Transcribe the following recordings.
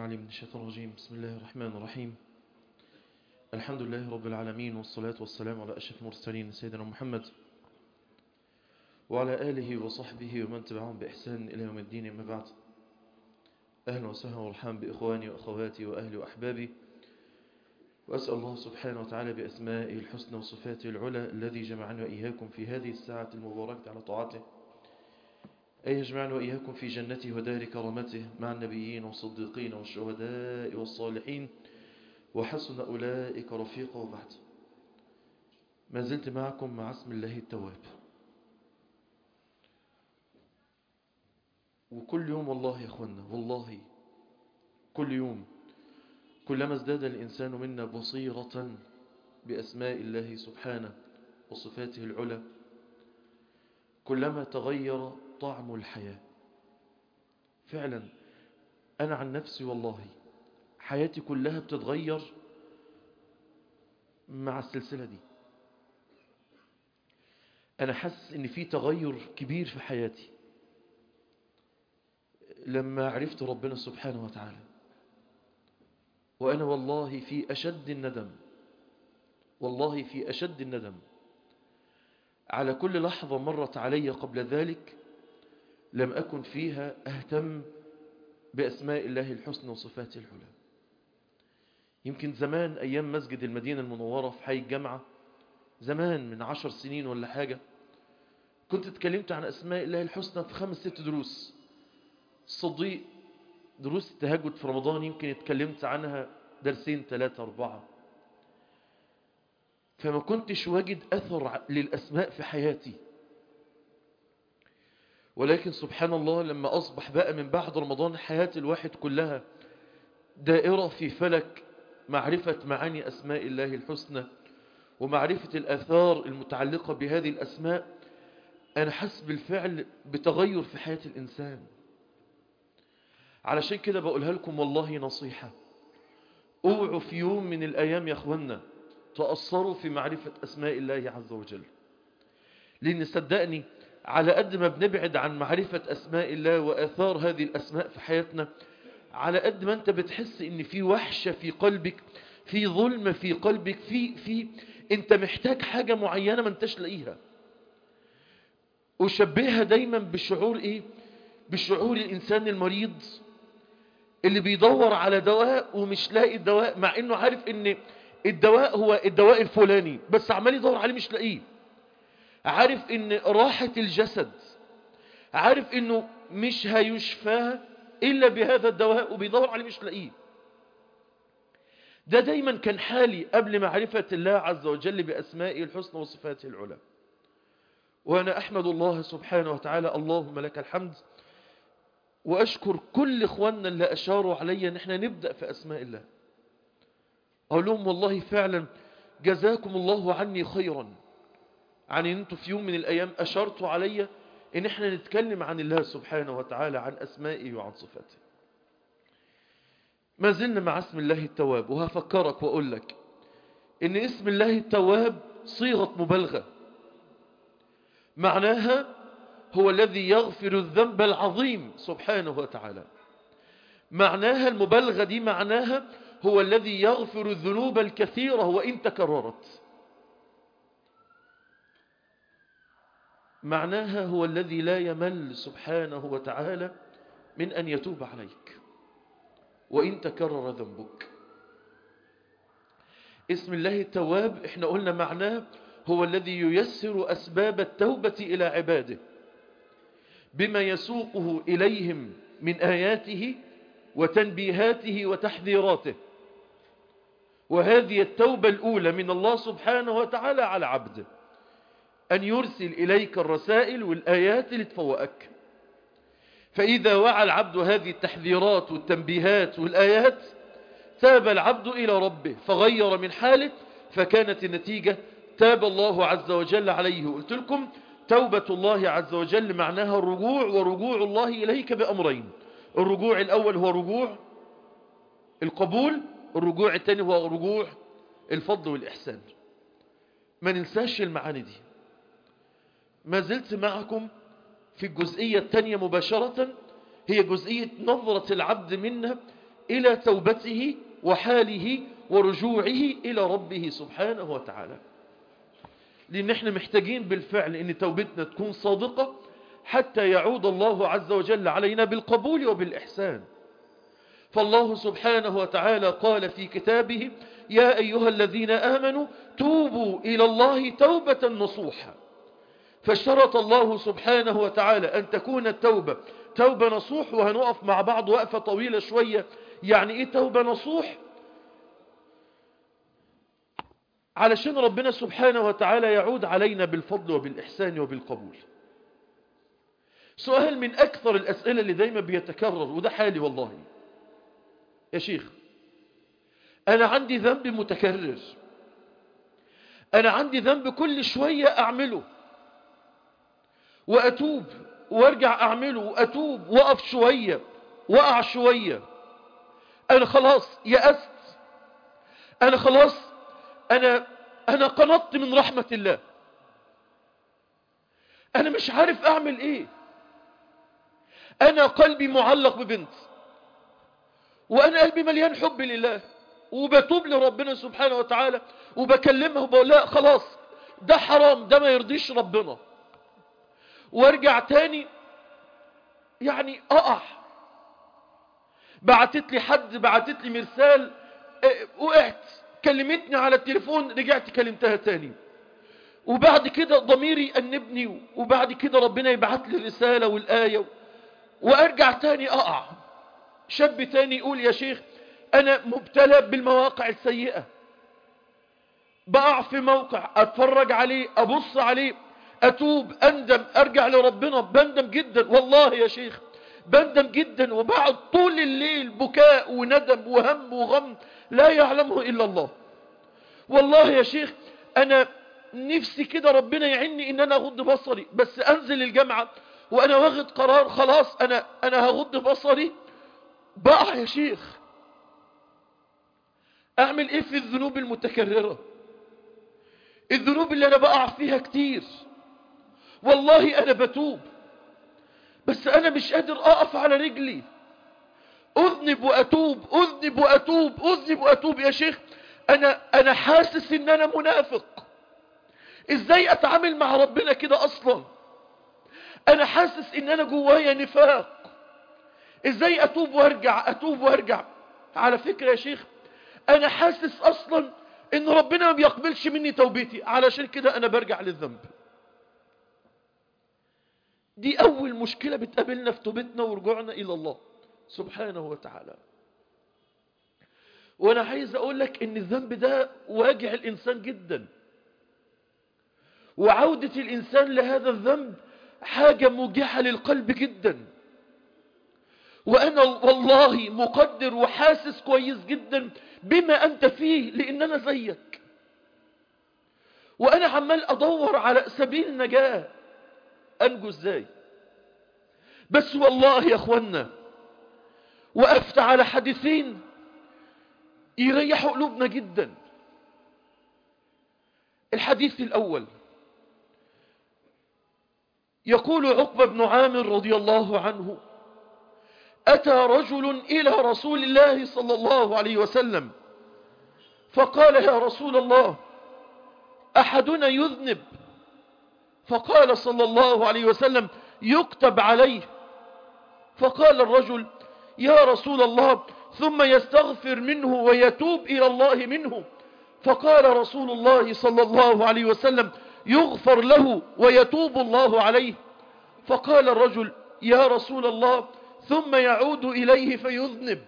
العليم من الشيطان الرجيم بسم الله الرحمن الرحيم الحمد لله رب العالمين والصلاة والسلام على أشرف المرسلين سيدنا محمد وعلى آله وصحبه ومن تبعهم بإحسان إلى يوم الدين أما بعد أهلا وسهلا وارحام بإخواني وأخواتي وأهلي وأحبابي وأسأل الله سبحانه وتعالى بأسمائه الحسنى وصفاته العلى الذي جمعنا وإياكم في هذه الساعة المباركة على طاعته أن يجمعنا وإياكم في جنته ودار كرامته مع النبيين والصديقين والشهداء والصالحين وحسن أولئك رفيقا وبعد ما زلت معكم مع اسم الله التواب وكل يوم والله يا أخوانا والله كل يوم كلما ازداد الإنسان منا بصيرة بأسماء الله سبحانه وصفاته العلى كلما تغير طعم الحياة فعلا أنا عن نفسي والله حياتي كلها بتتغير مع السلسلة دي أنا حاسس إن في تغير كبير في حياتي لما عرفت ربنا سبحانه وتعالى وأنا والله في أشد الندم والله في أشد الندم على كل لحظة مرت علي قبل ذلك لم أكن فيها أهتم بأسماء الله الحسنى وصفاته العلى يمكن زمان أيام مسجد المدينة المنورة في حي الجامعة زمان من عشر سنين ولا حاجة كنت اتكلمت عن أسماء الله الحسنى في خمس ست دروس الصديق دروس التهجد في رمضان يمكن اتكلمت عنها درسين ثلاثة أربعة فما كنتش واجد أثر للأسماء في حياتي ولكن سبحان الله لما أصبح بقى من بعد رمضان حياة الواحد كلها دائرة في فلك معرفة معاني أسماء الله الحسنى ومعرفة الأثار المتعلقة بهذه الأسماء أنا حس بالفعل بتغير في حياة الإنسان علشان كده بقولها لكم والله نصيحة اوعوا في يوم من الأيام يا أخوانا تأثروا في معرفة أسماء الله عز وجل لأن صدقني على قد ما بنبعد عن معرفة أسماء الله وآثار هذه الأسماء في حياتنا على قد ما أنت بتحس إن في وحشة في قلبك في ظلم في قلبك في في أنت محتاج حاجة معينة ما أنتش لاقيها أشبهها دايما بشعور إيه بشعور الإنسان المريض اللي بيدور على دواء ومش لاقي الدواء مع إنه عارف إن الدواء هو الدواء الفلاني بس عمال يدور عليه مش لاقيه عارف ان راحة الجسد عارف انه مش هيشفى الا بهذا الدواء وبيدور عليه مش لاقيه ده دايما كان حالي قبل معرفة الله عز وجل بأسمائه الحسنى وصفاته العلى وأنا أحمد الله سبحانه وتعالى اللهم لك الحمد وأشكر كل إخواننا اللي أشاروا علي أن احنا نبدأ في أسماء الله أقول لهم والله فعلا جزاكم الله عني خيرا عن ان انتوا في يوم من الايام اشرتوا علي ان احنا نتكلم عن الله سبحانه وتعالى عن اسمائه وعن صفاته ما زلنا مع اسم الله التواب وهفكرك واقول لك ان اسم الله التواب صيغة مبالغة معناها هو الذي يغفر الذنب العظيم سبحانه وتعالى معناها المبالغة دي معناها هو الذي يغفر الذنوب الكثيرة وإن تكررت معناها هو الذي لا يمل سبحانه وتعالى من أن يتوب عليك وإن تكرر ذنبك اسم الله التواب احنا قلنا معناه هو الذي ييسر أسباب التوبة إلى عباده بما يسوقه إليهم من آياته وتنبيهاته وتحذيراته وهذه التوبة الأولى من الله سبحانه وتعالى على عبده أن يرسل إليك الرسائل والآيات اللي تفوقك فإذا وعى العبد هذه التحذيرات والتنبيهات والآيات تاب العبد إلى ربه فغير من حاله فكانت النتيجة تاب الله عز وجل عليه قلت لكم توبة الله عز وجل معناها الرجوع ورجوع الله إليك بأمرين الرجوع الأول هو رجوع القبول الرجوع الثاني هو رجوع الفضل والإحسان ما ننساش المعاني دي ما زلت معكم في الجزئية الثانية مباشرة هي جزئية نظرة العبد منا إلى توبته وحاله ورجوعه إلى ربه سبحانه وتعالى لأن احنا محتاجين بالفعل أن توبتنا تكون صادقة حتى يعود الله عز وجل علينا بالقبول وبالإحسان فالله سبحانه وتعالى قال في كتابه يا أيها الذين آمنوا توبوا إلى الله توبة نصوحا فاشترط الله سبحانه وتعالى أن تكون التوبة توبة نصوح وهنقف مع بعض وقفة طويلة شوية يعني إيه توبة نصوح علشان ربنا سبحانه وتعالى يعود علينا بالفضل وبالإحسان وبالقبول سؤال من أكثر الأسئلة اللي دايما بيتكرر وده حالي والله يا شيخ أنا عندي ذنب متكرر أنا عندي ذنب كل شوية أعمله وأتوب وارجع أعمله وأتوب وأقف شوية وأقع شوية أنا خلاص يأست أنا خلاص أنا أنا قنطت من رحمة الله أنا مش عارف أعمل إيه أنا قلبي معلق ببنت وأنا قلبي مليان حب لله وبتوب لربنا سبحانه وتعالى وبكلمها وبقول لا خلاص ده حرام ده ما يرضيش ربنا وارجع تاني يعني اقع بعتت لي حد بعتت لي مرسال اه وقعت كلمتني على التليفون رجعت كلمتها تاني وبعد كده ضميري أنبني وبعد كده ربنا يبعت لي الرسالة والآية وارجع تاني اقع شاب تاني يقول يا شيخ انا مبتلى بالمواقع السيئة بقع في موقع اتفرج عليه ابص عليه اتوب اندم ارجع لربنا بندم جدا والله يا شيخ بندم جدا وبقعد طول الليل بكاء وندم وهم وغم لا يعلمه الا الله والله يا شيخ انا نفسي كده ربنا يعني ان انا اغض بصري بس انزل الجامعة وانا واخد قرار خلاص انا انا هغض بصري بقع يا شيخ اعمل ايه في الذنوب المتكررة الذنوب اللي انا بقع فيها كتير والله انا بتوب بس انا مش قادر اقف على رجلي اذنب واتوب اذنب واتوب اذنب واتوب يا شيخ انا انا حاسس ان انا منافق ازاي اتعامل مع ربنا كده اصلا انا حاسس ان انا جوايا نفاق ازاي اتوب وارجع اتوب وارجع على فكرة يا شيخ انا حاسس اصلا ان ربنا ما بيقبلش مني توبتي علشان كده انا برجع للذنب دي اول مشكلة بتقابلنا في توبتنا ورجوعنا الى الله سبحانه وتعالى وانا عايز اقول لك ان الذنب ده واجع الانسان جدا وعودة الانسان لهذا الذنب حاجة موجعة للقلب جدا وأنا والله مقدر وحاسس كويس جدا بما أنت فيه لأن أنا زيك وأنا عمال أدور على سبيل نجاة أنجو إزاي بس والله يا أخوانا وقفت على حديثين يريحوا قلوبنا جدا الحديث الأول يقول عقبة بن عامر رضي الله عنه أتى رجل إلى رسول الله صلى الله عليه وسلم فقال يا رسول الله أحدنا يذنب فقال صلى الله عليه وسلم يكتب عليه فقال الرجل يا رسول الله ثم يستغفر منه ويتوب إلى الله منه فقال رسول الله صلى الله عليه وسلم يغفر له ويتوب الله عليه فقال الرجل يا رسول الله ثم يعود إليه فيذنب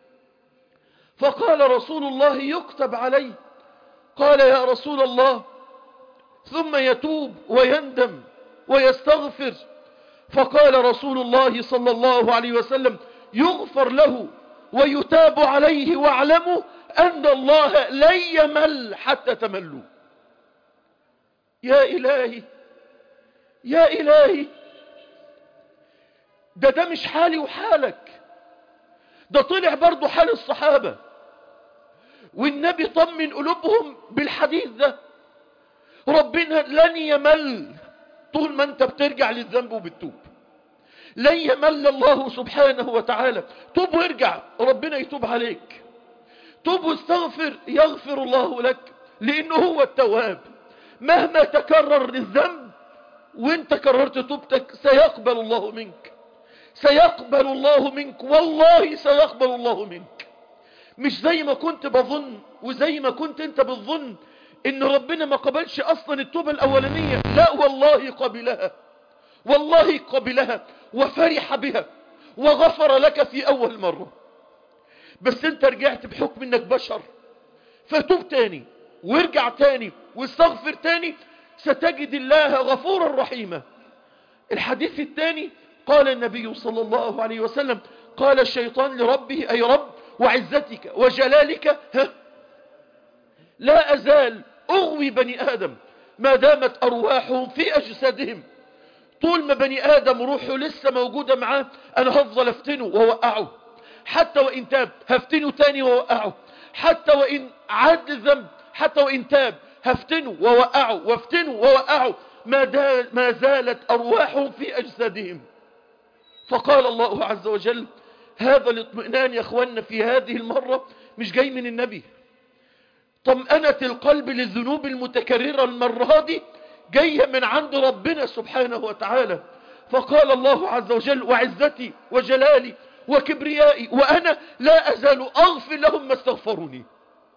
فقال رسول الله يكتب عليه قال يا رسول الله ثم يتوب ويندم ويستغفر فقال رسول الله صلى الله عليه وسلم يغفر له ويتاب عليه واعلموا أن الله لن يمل حتى تملوا يا إلهي يا إلهي ده ده مش حالي وحالك ده طلع برضو حال الصحابة والنبي طمن قلوبهم بالحديث ده ربنا لن يمل طول ما انت بترجع للذنب وبتتوب لن يمل الله سبحانه وتعالى توب وارجع ربنا يتوب عليك توب واستغفر يغفر الله لك لانه هو التواب مهما تكرر الذنب وانت كررت توبتك سيقبل الله منك سيقبل الله منك والله سيقبل الله منك مش زي ما كنت بظن وزي ما كنت انت بتظن ان ربنا ما قبلش اصلا التوبة الاولانية لا والله قبلها والله قبلها وفرح بها وغفر لك في اول مرة بس انت رجعت بحكم انك بشر فتوب تاني وارجع تاني واستغفر تاني ستجد الله غفورا رحيما الحديث الثاني قال النبي صلى الله عليه وسلم قال الشيطان لربه أي رب وعزتك وجلالك ها لا أزال أغوي بني آدم ما دامت أرواحهم في أجسادهم طول ما بني آدم روحه لسه موجودة معاه أنا هفضل أفتنه ووقعه حتى وإن تاب هفتنه تاني ووقعه حتى وإن عاد الذنب حتى وإن تاب هفتنه ووقعه وافتنه ووقعه ما, ما زالت أرواحهم في أجسادهم فقال الله عز وجل هذا الاطمئنان يا اخوانا في هذه المرة مش جاي من النبي طمأنة القلب للذنوب المتكررة المرة دي جاية من عند ربنا سبحانه وتعالى فقال الله عز وجل وعزتي وجلالي وكبريائي وأنا لا أزال أغفر لهم ما استغفروني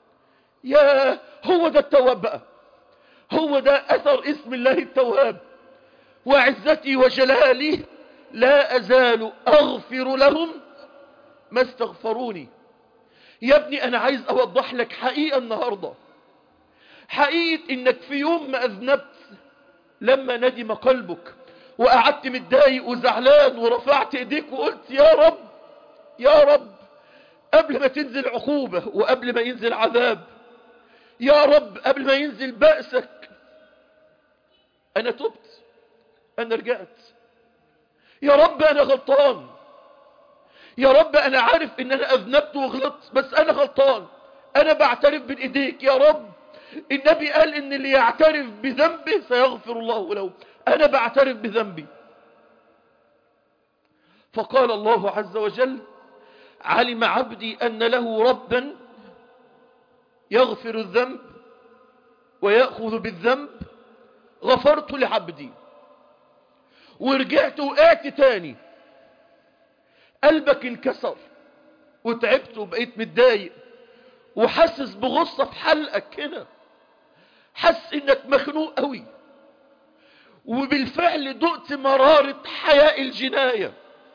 يا هو ده التواب بقى هو ده أثر اسم الله التواب وعزتي وجلالي لا أزال أغفر لهم ما استغفروني يا ابني أنا عايز أوضح لك حقيقة النهاردة حقيقة إنك في يوم ما أذنبت لما ندم قلبك وقعدت متضايق وزعلان ورفعت ايديك وقلت يا رب يا رب قبل ما تنزل عقوبة وقبل ما ينزل عذاب يا رب قبل ما ينزل بأسك أنا تبت أنا رجعت يا رب أنا غلطان يا رب أنا عارف إن أنا أذنبت وغلطت بس أنا غلطان أنا بعترف بين إيديك يا رب النبي قال إن اللي يعترف بذنبه سيغفر الله له أنا بعترف بذنبي فقال الله عز وجل علم عبدي أن له ربا يغفر الذنب ويأخذ بالذنب غفرت لعبدي ورجعت وقعت تاني قلبك انكسر وتعبت وبقيت متضايق وحاسس بغصة في حلقك هنا حس انك مخنوق قوي وبالفعل دقت مرارة حياء الجناية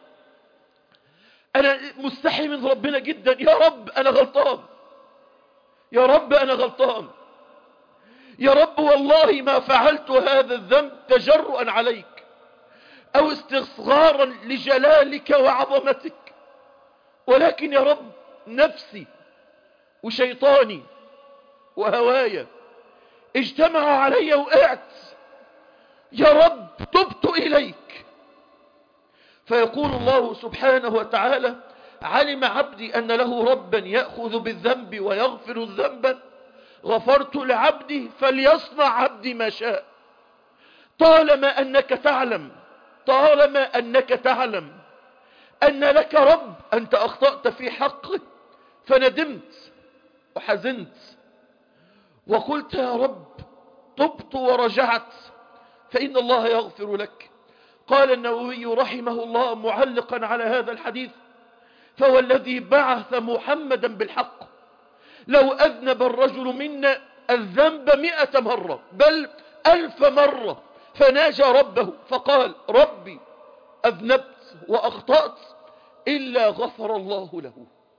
انا مستحي من ربنا جدا يا رب انا غلطان يا رب انا غلطان يا رب والله ما فعلت هذا الذنب تجرؤا عليك او استصغارا لجلالك وعظمتك ولكن يا رب نفسي وشيطاني وهوايا اجتمعوا علي وقعت يا رب تبت إليك فيقول الله سبحانه وتعالى علم عبدي أن له ربا يأخذ بالذنب ويغفر الذنب غفرت لعبدي فليصنع عبدي ما شاء طالما أنك تعلم طالما أنك تعلم أن لك رب أنت أخطأت في حقه فندمت وحزنت وقلت يا رب تبت ورجعت فإن الله يغفر لك قال النووي رحمه الله معلقا على هذا الحديث فهو الذي بعث محمدا بالحق لو أذنب الرجل منا الذنب مئة مرة بل ألف مرة فناجى ربه فقال ربي أذنبت وأخطأت إلا غفر الله له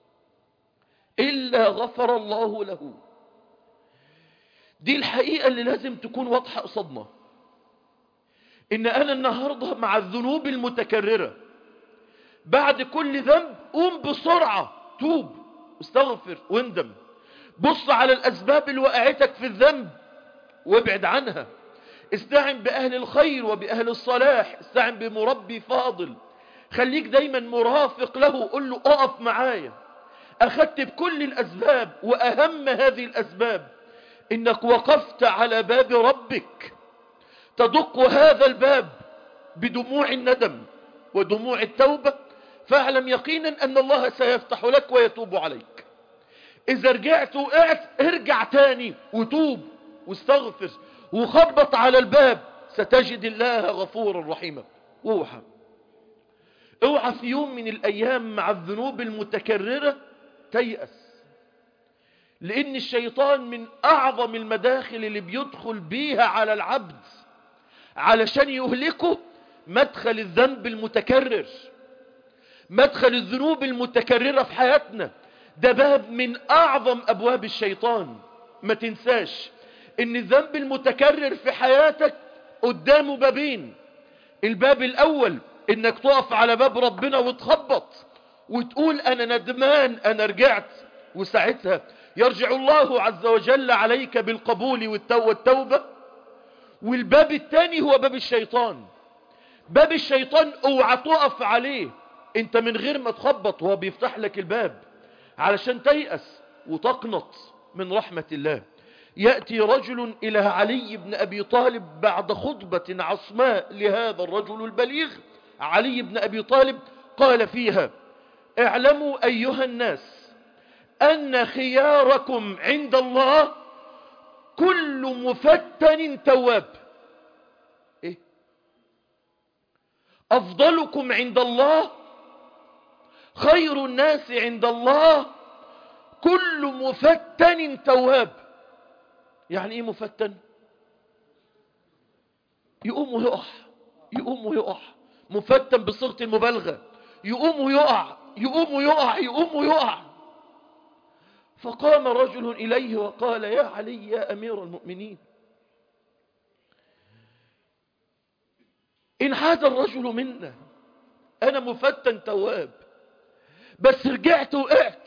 إلا غفر الله له دي الحقيقة اللي لازم تكون واضحة قصدنا إن أنا النهاردة مع الذنوب المتكررة بعد كل ذنب قوم بسرعة توب استغفر واندم بص على الأسباب اللي وقعتك في الذنب وابعد عنها استعن بأهل الخير وبأهل الصلاح استعن بمربي فاضل خليك دايما مرافق له قل له اقف معايا أخذت بكل الأسباب وأهم هذه الأسباب إنك وقفت على باب ربك تدق هذا الباب بدموع الندم ودموع التوبة فاعلم يقينا أن الله سيفتح لك ويتوب عليك إذا رجعت وقعت ارجع تاني وتوب واستغفر وخبط على الباب ستجد الله غفورا رحيما اوعى اوعى في يوم من الأيام مع الذنوب المتكررة تيأس لأن الشيطان من أعظم المداخل اللي بيدخل بيها على العبد علشان يهلكه مدخل الذنب المتكرر مدخل الذنوب المتكررة في حياتنا ده باب من أعظم أبواب الشيطان ما تنساش ان الذنب المتكرر في حياتك قدامه بابين الباب الأول انك تقف على باب ربنا وتخبط وتقول أنا ندمان أنا رجعت وساعتها يرجع الله عز وجل عليك بالقبول والتوبة والباب الثاني هو باب الشيطان باب الشيطان اوعى تقف عليه انت من غير ما تخبط هو بيفتح لك الباب علشان تيأس وتقنط من رحمة الله يأتي رجل إلى علي بن أبي طالب بعد خطبة عصماء لهذا الرجل البليغ علي بن أبي طالب قال فيها اعلموا أيها الناس أن خياركم عند الله كل مفتن تواب إيه؟ أفضلكم عند الله خير الناس عند الله كل مفتن تواب يعني ايه مفتن يقوم ويقع يقوم ويقع مفتن بصيغه المبالغه يقوم ويقع يقوم ويقع يقوم ويقع فقام رجل إليه وقال يا علي يا أمير المؤمنين إن هذا الرجل منا أنا مفتن تواب بس رجعت وقعت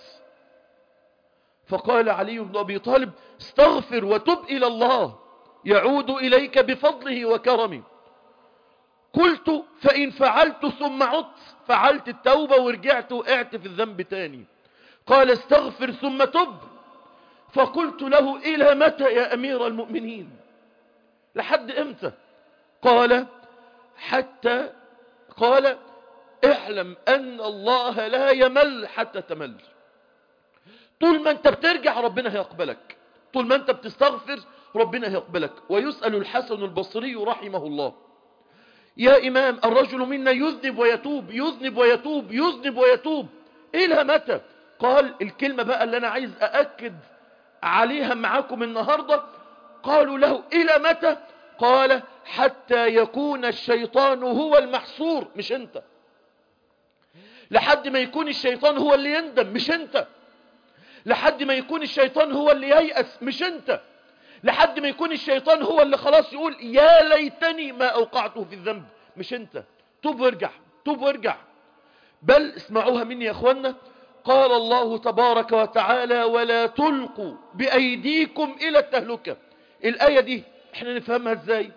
فقال علي بن أبي طالب استغفر وتب إلى الله يعود إليك بفضله وكرمه قلت فإن فعلت ثم عدت فعلت التوبة ورجعت وقعت في الذنب تاني قال استغفر ثم تب فقلت له إلى متى يا أمير المؤمنين لحد إمتى قال حتى قال اعلم أن الله لا يمل حتى تمل طول ما انت بترجع ربنا هيقبلك طول ما انت بتستغفر ربنا هيقبلك ويسأل الحسن البصري رحمه الله يا إمام الرجل منا يذنب ويتوب يذنب ويتوب يذنب ويتوب إلى متى قال الكلمة بقى اللي أنا عايز أأكد عليها معاكم النهاردة قالوا له إلى متى قال حتى يكون الشيطان هو المحصور مش انت لحد ما يكون الشيطان هو اللي يندم مش انت لحد ما يكون الشيطان هو اللي ييأس مش انت لحد ما يكون الشيطان هو اللي خلاص يقول يا ليتني ما أوقعته في الذنب مش انت توب وارجع توب وارجع بل اسمعوها مني يا اخوانا قال الله تبارك وتعالى ولا تلقوا بأيديكم إلى التهلكة الآية دي احنا نفهمها ازاي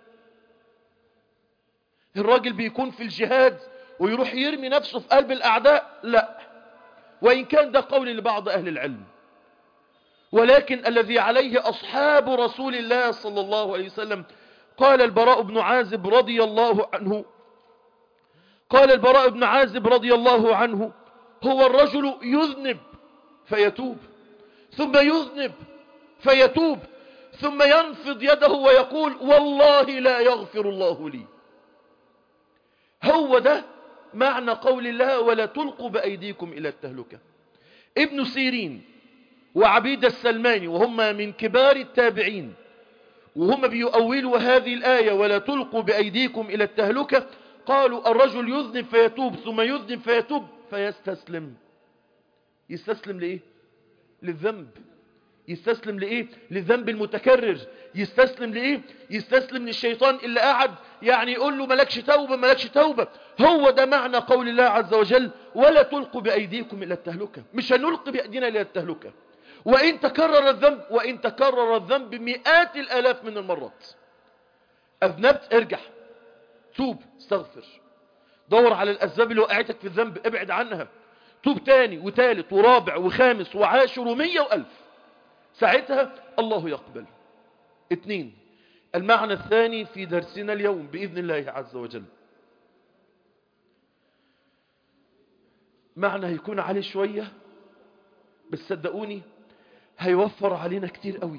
الراجل بيكون في الجهاد ويروح يرمي نفسه في قلب الأعداء لا وإن كان ده قول لبعض أهل العلم ولكن الذي عليه أصحاب رسول الله صلى الله عليه وسلم قال البراء بن عازب رضي الله عنه قال البراء بن عازب رضي الله عنه هو الرجل يذنب فيتوب ثم يذنب فيتوب ثم ينفض يده ويقول والله لا يغفر الله لي هو ده معنى قول الله ولا تلقوا بأيديكم إلى التهلكة ابن سيرين وعبيد السلماني وهم من كبار التابعين وهم بيؤولوا هذه الآية ولا تلقوا بأيديكم إلى التهلكة قالوا الرجل يذنب فيتوب ثم يذنب فيتوب فيستسلم يستسلم لإيه للذنب يستسلم لإيه للذنب المتكرر يستسلم لإيه يستسلم للشيطان اللي قاعد يعني يقول له ملكش توبة ملكش توبة هو ده معنى قول الله عز وجل ولا تلقوا بأيديكم إلى التهلكة مش هنلقي بأيدينا إلى التهلكة وإن تكرر الذنب وإن تكرر الذنب مئات الآلاف من المرات أذنبت ارجع توب استغفر دور على الأسباب اللي وقعتك في الذنب ابعد عنها توب تاني وتالت ورابع وخامس وعاشر ومية وألف ساعتها الله يقبل اتنين المعنى الثاني في درسنا اليوم بإذن الله عز وجل معنى هيكون عليه شوية بس صدقوني هيوفر علينا كتير قوي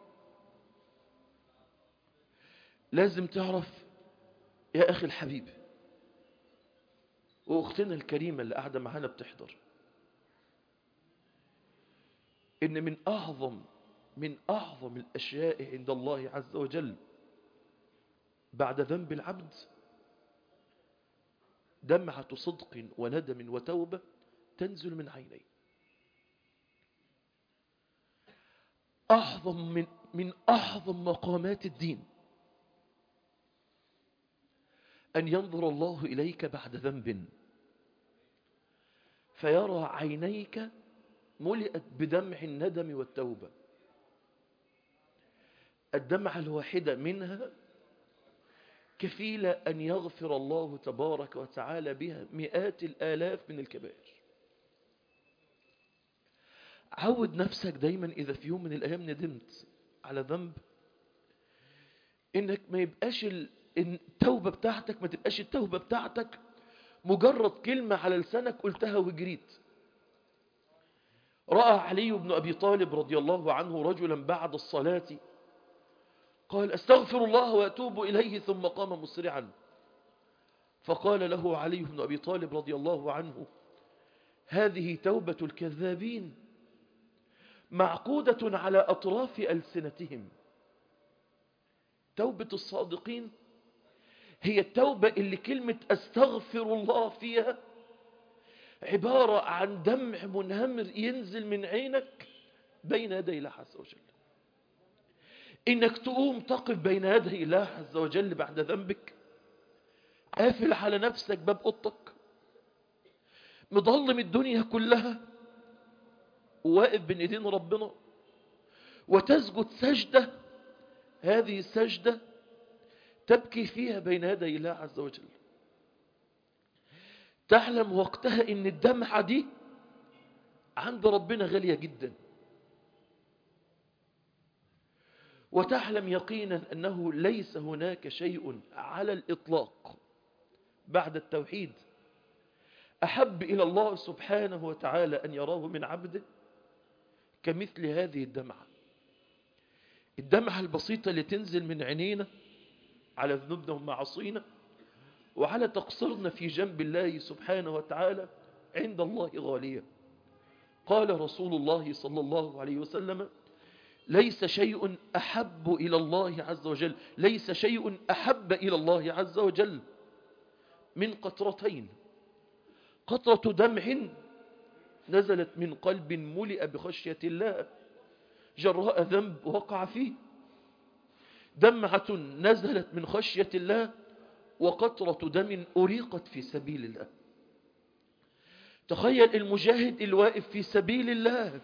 لازم تعرف يا أخي الحبيب وأختنا الكريمة اللي قاعدة معانا بتحضر إن من أعظم من أعظم الأشياء عند الله عز وجل بعد ذنب العبد دمعة صدق وندم وتوبة تنزل من عينيه أعظم من, من أعظم مقامات الدين أن ينظر الله إليك بعد ذنب فيرى عينيك ملئت بدمع الندم والتوبة الدمعة الواحدة منها كفيلة أن يغفر الله تبارك وتعالى بها مئات الآلاف من الكبائر عود نفسك دايما إذا في يوم من الأيام ندمت على ذنب إنك ما يبقاش التوبة بتاعتك ما تبقاش التوبة بتاعتك مجرد كلمة على لسانك قلتها وجريت رأى علي بن أبي طالب رضي الله عنه رجلا بعد الصلاة قال استغفر الله وأتوب إليه ثم قام مسرعا فقال له علي بن أبي طالب رضي الله عنه هذه توبة الكذابين معقودة على أطراف ألسنتهم توبة الصادقين هي التوبة اللي كلمة أستغفر الله فيها عبارة عن دمع منهمر ينزل من عينك بين يدي الله عز وجل إنك تقوم تقف بين يدي الله عز وجل بعد ذنبك قافل على نفسك باب أوضتك مظلم الدنيا كلها وواقف بين ايدين ربنا وتسجد سجدة هذه السجدة تبكي فيها بين يدي الله عز وجل تعلم وقتها ان الدمعة دي عند ربنا غالية جدا وتعلم يقينا أنه ليس هناك شيء على الإطلاق بعد التوحيد أحب إلى الله سبحانه وتعالى أن يراه من عبده كمثل هذه الدمعة الدمعة البسيطة اللي تنزل من عينينا على ذنوبنا ومعاصينا وعلى تقصيرنا في جنب الله سبحانه وتعالى عند الله غالية قال رسول الله صلى الله عليه وسلم ليس شيء أحب إلى الله عز وجل ليس شيء أحب إلى الله عز وجل من قطرتين قطرة دمع نزلت من قلب ملئ بخشية الله جراء ذنب وقع فيه دمعة نزلت من خشية الله وقطرة دم أريقت في سبيل الله تخيل المجاهد الواقف في سبيل الله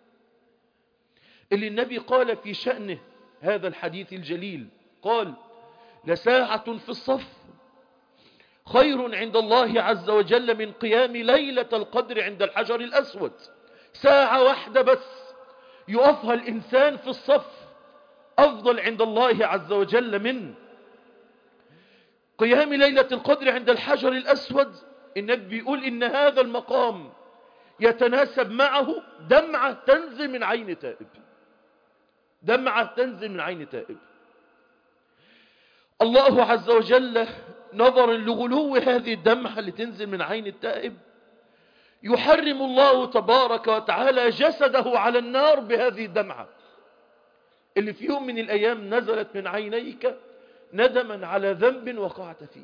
اللي النبي قال في شأنه هذا الحديث الجليل قال لساعة في الصف خير عند الله عز وجل من قيام ليلة القدر عند الحجر الأسود ساعة واحدة بس يقفها الإنسان في الصف أفضل عند الله عز وجل من قيام ليلة القدر عند الحجر الأسود النبي بيقول إن هذا المقام يتناسب معه دمعة تنزل من عين تائب دمعة تنزل من عين تائب الله عز وجل نظرا لغلو هذه الدمعة اللي تنزل من عين التائب يحرم الله تبارك وتعالى جسده على النار بهذه الدمعة اللي في يوم من الأيام نزلت من عينيك ندما على ذنب وقعت فيه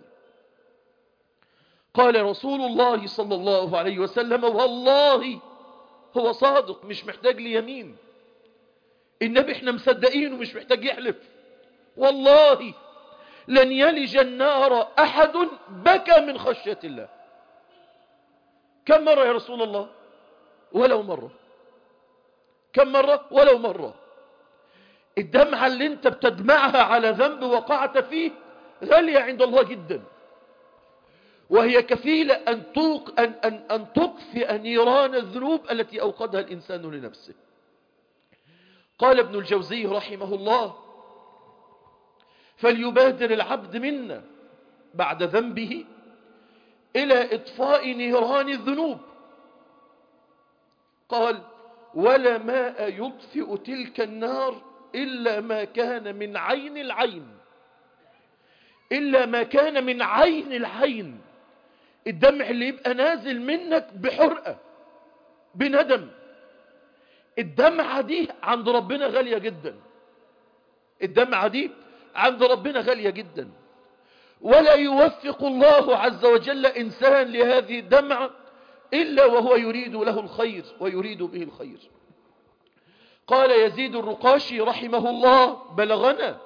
قال رسول الله صلى الله عليه وسلم والله هو صادق مش محتاج ليمين النبي احنا مصدقين ومش محتاج يحلف والله لن يلج النار أحد بكى من خشية الله كم مرة يا رسول الله ولو مرة كم مرة ولو مرة الدمعة اللي انت بتدمعها على ذنب وقعت فيه غالية عند الله جدا وهي كفيلة أن, توق أن, أن, أن تطفئ نيران الذنوب التي أوقدها الإنسان لنفسه قال ابن الجوزي رحمه الله فليبادر العبد منا بعد ذنبه إلى إطفاء نيران الذنوب قال ولا ماء يطفئ تلك النار إلا ما كان من عين العين إلا ما كان من عين العين الدمع اللي يبقى نازل منك بحرقة بندم الدمعة دي عند ربنا غالية جدا الدمعة دي عند ربنا غالية جدا ولا يوفق الله عز وجل إنسان لهذه الدمعة إلا وهو يريد له الخير ويريد به الخير قال يزيد الرقاشي رحمه الله بلغنا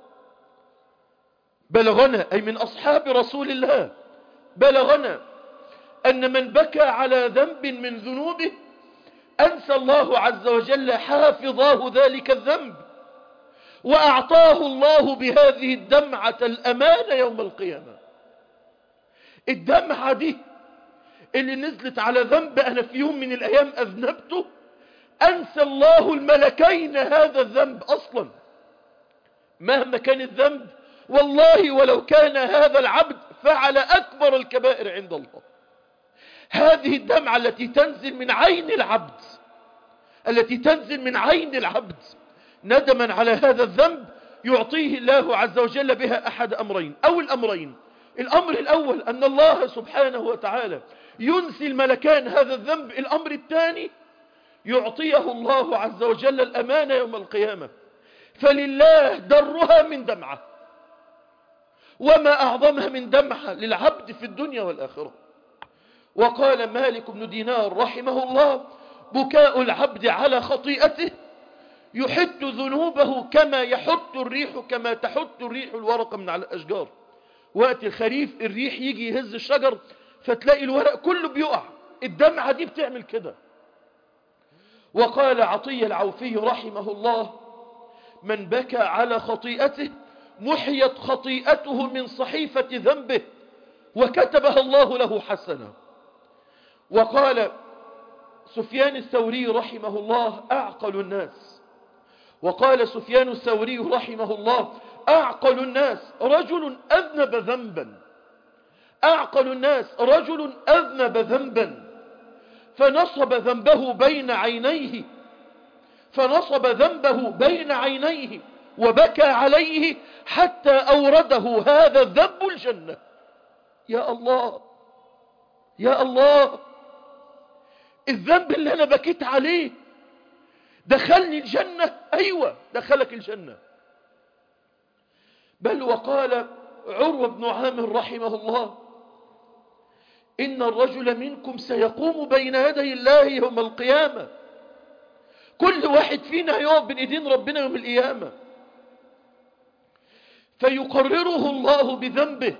بلغنا أي من أصحاب رسول الله بلغنا أن من بكى على ذنب من ذنوبه أنسى الله عز وجل حافظاه ذلك الذنب وأعطاه الله بهذه الدمعة الأمان يوم القيامة الدمعة دي اللي نزلت على ذنب أنا في يوم من الأيام أذنبته أنسى الله الملكين هذا الذنب أصلا مهما كان الذنب والله ولو كان هذا العبد فعل أكبر الكبائر عند الله هذه الدمعة التي تنزل من عين العبد التي تنزل من عين العبد ندما على هذا الذنب يعطيه الله عز وجل بها أحد أمرين أو الأمرين الأمر الأول أن الله سبحانه وتعالى ينسي الملكان هذا الذنب الأمر الثاني يعطيه الله عز وجل الأمانة يوم القيامة فلله درها من دمعة وما أعظمها من دمعة للعبد في الدنيا والآخرة وقال مالك بن دينار رحمه الله بكاء العبد على خطيئته يحد ذنوبه كما يحد الريح كما تحد الريح الورق من على الأشجار وقت الخريف الريح يجي يهز الشجر فتلاقي الورق كله بيقع الدمعة دي بتعمل كده وقال عطية العوفي رحمه الله من بكى على خطيئته محيت خطيئته من صحيفة ذنبه وكتبها الله له حسنة وقال سفيان الثوري رحمه الله أعقل الناس وقال سفيان الثوري رحمه الله أعقل الناس رجل أذنب ذنبا أعقل الناس رجل أذنب ذنبا فنصب ذنبه بين عينيه فنصب ذنبه بين عينيه وبكى عليه حتى أورده هذا الذنب الجنة يا الله يا الله الذنب اللي أنا بكيت عليه دخلني الجنة أيوة دخلك الجنة بل وقال عروة بن عامر رحمه الله إن الرجل منكم سيقوم بين يدي الله يوم القيامة كل واحد فينا يقف بين ايدين ربنا يوم القيامة فيقرره الله بذنبه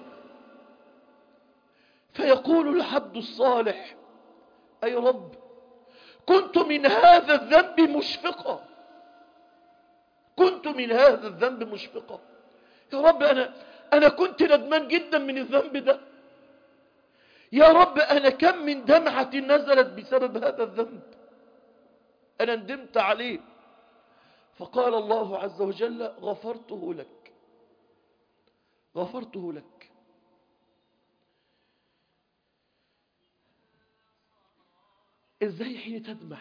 فيقول العبد الصالح أي رب كنت من هذا الذنب مشفقة كنت من هذا الذنب مشفقة يا رب أنا, أنا كنت ندمان جدا من الذنب ده يا رب أنا كم من دمعة نزلت بسبب هذا الذنب أنا ندمت عليه فقال الله عز وجل غفرته لك غفرته لك ازاي حين تدمع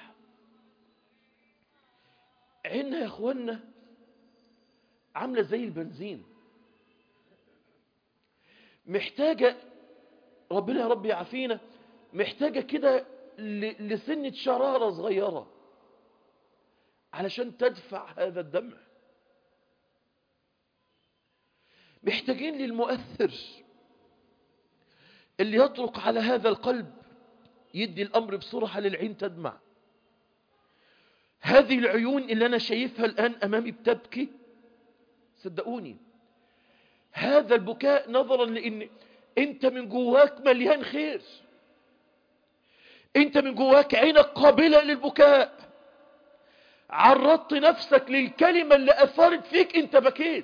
عيننا يا اخوانا عامله زي البنزين محتاجه ربنا يا رب يعافينا محتاجه كده لسنه شراره صغيره علشان تدفع هذا الدمع محتاجين للمؤثر اللي يطرق على هذا القلب يدي الأمر بسرعة للعين تدمع هذه العيون اللي أنا شايفها الآن أمامي بتبكي صدقوني هذا البكاء نظرا لأن أنت من جواك مليان خير أنت من جواك عينك قابلة للبكاء عرضت نفسك للكلمة اللي أثرت فيك أنت بكيت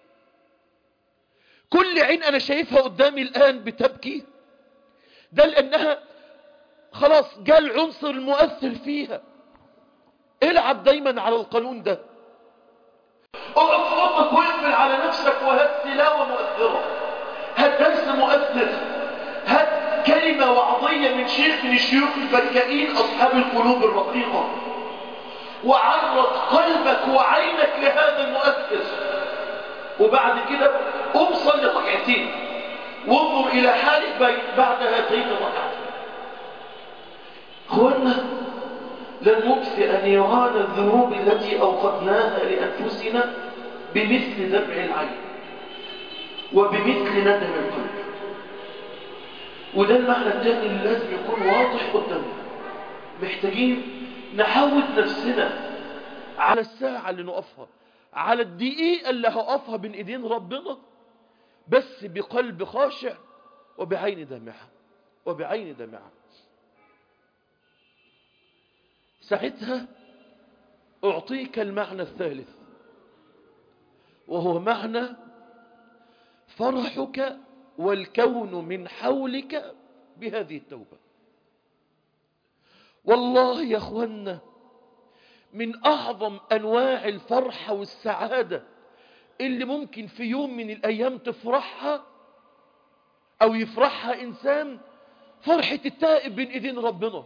كل عين أنا شايفها قدامي الآن بتبكي ده لأنها خلاص جاء العنصر المؤثر فيها العب دايما على القانون ده اقف ربك واقفل على نفسك وهات تلاوة مؤثرة هات درس مؤثر هات كلمة وعظية قرية من شيخ من الشيوخ البكائين أصحاب القلوب الرقيقة وعرض قلبك وعينك لهذا المؤثر وبعد كده قم صلي ركعتين وانظر إلى حالك بعد هاتين الركعتين اخوانا لن نطفئ نيران الذنوب التي أوقدناها لأنفسنا بمثل دمع العين وبمثل ندم القلب وده المعنى الثاني اللي لازم يكون واضح قدامنا محتاجين نحاول نفسنا على الساعة اللي نقفها على الدقيقة اللي هقفها بين ايدين ربنا بس بقلب خاشع وبعين دمعة وبعين دمعة ساعتها أعطيك المعنى الثالث وهو معنى فرحك والكون من حولك بهذه التوبة والله يا أخوانا من أعظم أنواع الفرحة والسعادة اللي ممكن في يوم من الأيام تفرحها أو يفرحها إنسان فرحة التائب بين إيدين ربنا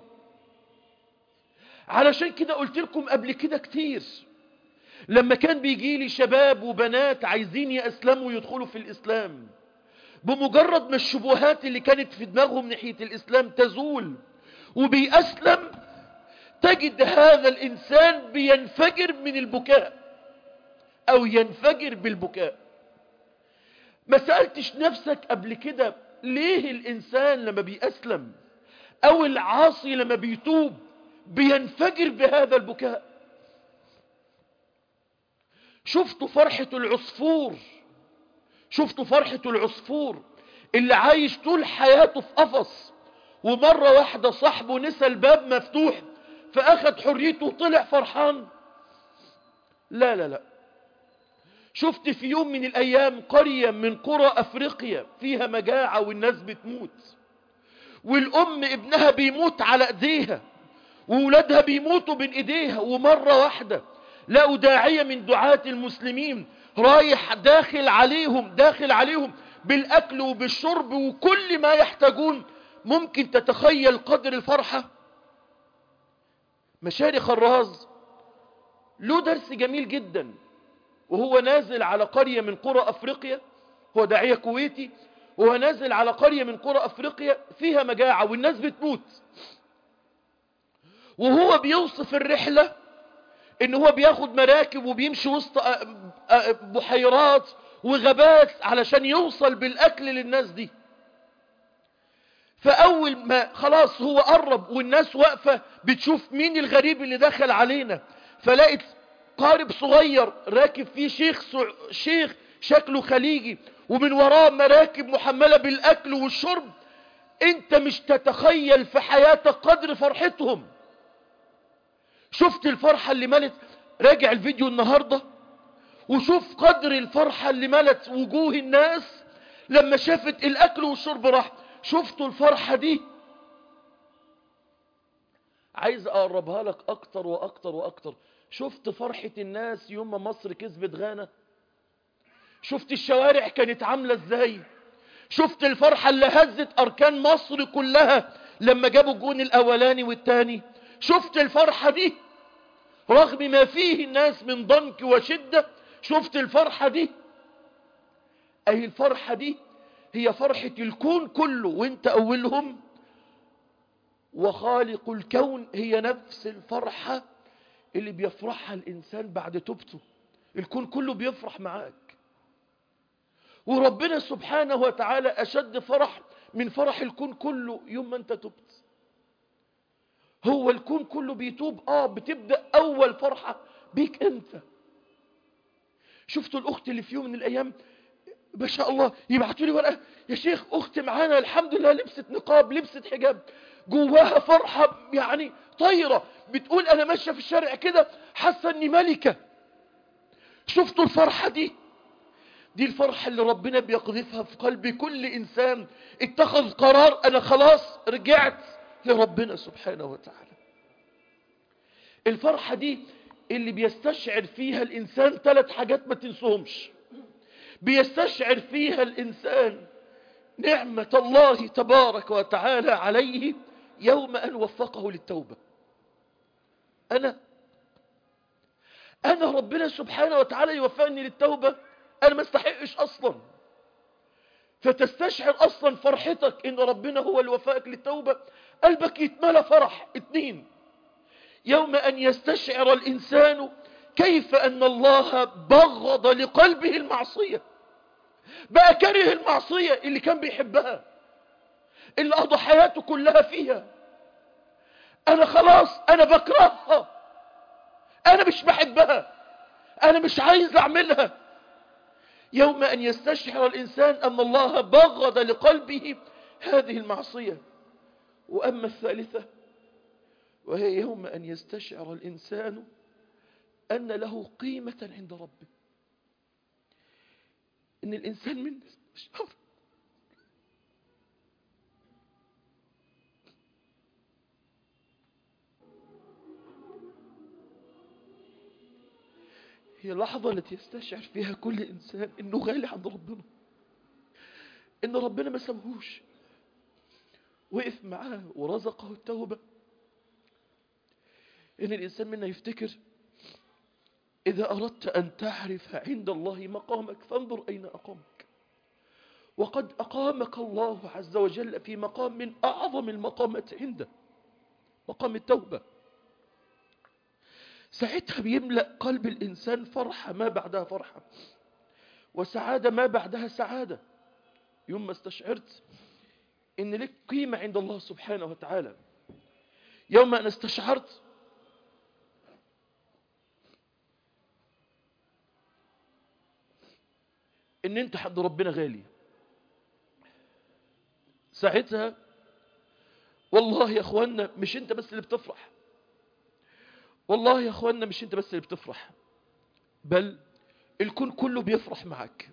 علشان كده قلت لكم قبل كده كتير لما كان بيجي لي شباب وبنات عايزين يأسلموا ويدخلوا في الإسلام بمجرد ما الشبهات اللي كانت في دماغهم ناحية الإسلام تزول وبيأسلم تجد هذا الإنسان بينفجر من البكاء أو ينفجر بالبكاء ما سألتش نفسك قبل كده ليه الإنسان لما بيأسلم أو العاصي لما بيتوب بينفجر بهذا البكاء شفتوا فرحة العصفور شفتوا فرحة العصفور اللي عايش طول حياته في قفص ومرة واحدة صاحبه نسى الباب مفتوح فأخذ حريته وطلع فرحان لا لا لا شفت في يوم من الأيام قرية من قرى أفريقيا فيها مجاعة والناس بتموت والأم ابنها بيموت على ايديها وولادها بيموتوا بين ايديها ومرة واحدة لقوا داعية من دعاة المسلمين رايح داخل عليهم داخل عليهم بالأكل وبالشرب وكل ما يحتاجون ممكن تتخيل قدر الفرحة مشاري خراز له درس جميل جدا وهو نازل على قرية من قرى أفريقيا هو داعية كويتي وهو نازل على قرية من قرى أفريقيا فيها مجاعة والناس بتموت وهو بيوصف الرحلة ان هو بياخد مراكب وبيمشي وسط بحيرات وغابات علشان يوصل بالاكل للناس دي فاول ما خلاص هو قرب والناس واقفة بتشوف مين الغريب اللي دخل علينا فلقت قارب صغير راكب فيه شيخ شيخ شكله خليجي ومن وراه مراكب محملة بالاكل والشرب انت مش تتخيل في حياتك قدر فرحتهم شفت الفرحة اللي ملت راجع الفيديو النهاردة وشوف قدر الفرحة اللي ملت وجوه الناس لما شافت الاكل والشرب راح شفتوا الفرحة دي عايز اقربها لك اكتر واكتر واكتر شفت فرحة الناس يوم ما مصر كسبت غانا شفت الشوارع كانت عاملة ازاي شفت الفرحة اللي هزت اركان مصر كلها لما جابوا الجون الاولاني والتاني شفت الفرحة دي رغم ما فيه الناس من ضنك وشدة شفت الفرحة دي اي الفرحة دي هي فرحة الكون كله وانت اولهم وخالق الكون هي نفس الفرحة اللي بيفرحها الانسان بعد توبته الكون كله بيفرح معاك وربنا سبحانه وتعالى اشد فرح من فرح الكون كله يوم ما انت تبت هو الكون كله بيتوب اه بتبدأ اول فرحة بيك انت شفتوا الاخت اللي في يوم من الايام ما شاء الله يبعتوا لي ورقه يا شيخ اختي معانا الحمد لله لبست نقاب لبست حجاب جواها فرحه يعني طايره بتقول انا ماشيه في الشارع كده حاسه اني ملكه شفتوا الفرحه دي دي الفرحه اللي ربنا بيقذفها في قلب كل انسان اتخذ قرار انا خلاص رجعت لربنا سبحانه وتعالى الفرحه دي اللي بيستشعر فيها الانسان ثلاث حاجات ما تنسوهمش بيستشعر فيها الإنسان نعمة الله تبارك وتعالى عليه يوم أن وفقه للتوبة أنا أنا ربنا سبحانه وتعالى يوفقني للتوبة أنا ما استحقش أصلا فتستشعر أصلا فرحتك إن ربنا هو اللي وفقك للتوبة قلبك يتملى فرح اتنين يوم أن يستشعر الإنسان كيف أن الله بغض لقلبه المعصية بقى كره المعصية اللي كان بيحبها اللي قضى حياته كلها فيها أنا خلاص أنا بكرهها أنا مش بحبها أنا مش عايز أعملها يوم أن يستشعر الإنسان أن الله بغض لقلبه هذه المعصية وأما الثالثة وهي يوم أن يستشعر الإنسان أن له قيمة عند ربه إن الإنسان من استشعر هي اللحظة التي يستشعر فيها كل إنسان إنه غالي عند ربنا إن ربنا ما سابهوش وقف معاه ورزقه التوبة إن الإنسان منا يفتكر إذا أردت أن تعرف عند الله مقامك فانظر أين أقامك وقد أقامك الله عز وجل في مقام من أعظم المقامات عنده مقام التوبة ساعتها بيملأ قلب الإنسان فرحة ما بعدها فرحة وسعادة ما بعدها سعادة يوم ما استشعرت إن لك قيمة عند الله سبحانه وتعالى يوم أن استشعرت إن أنت حد ربنا غالي ساعتها والله يا أخوانا مش أنت بس اللي بتفرح والله يا أخوانا مش أنت بس اللي بتفرح بل الكون كله بيفرح معك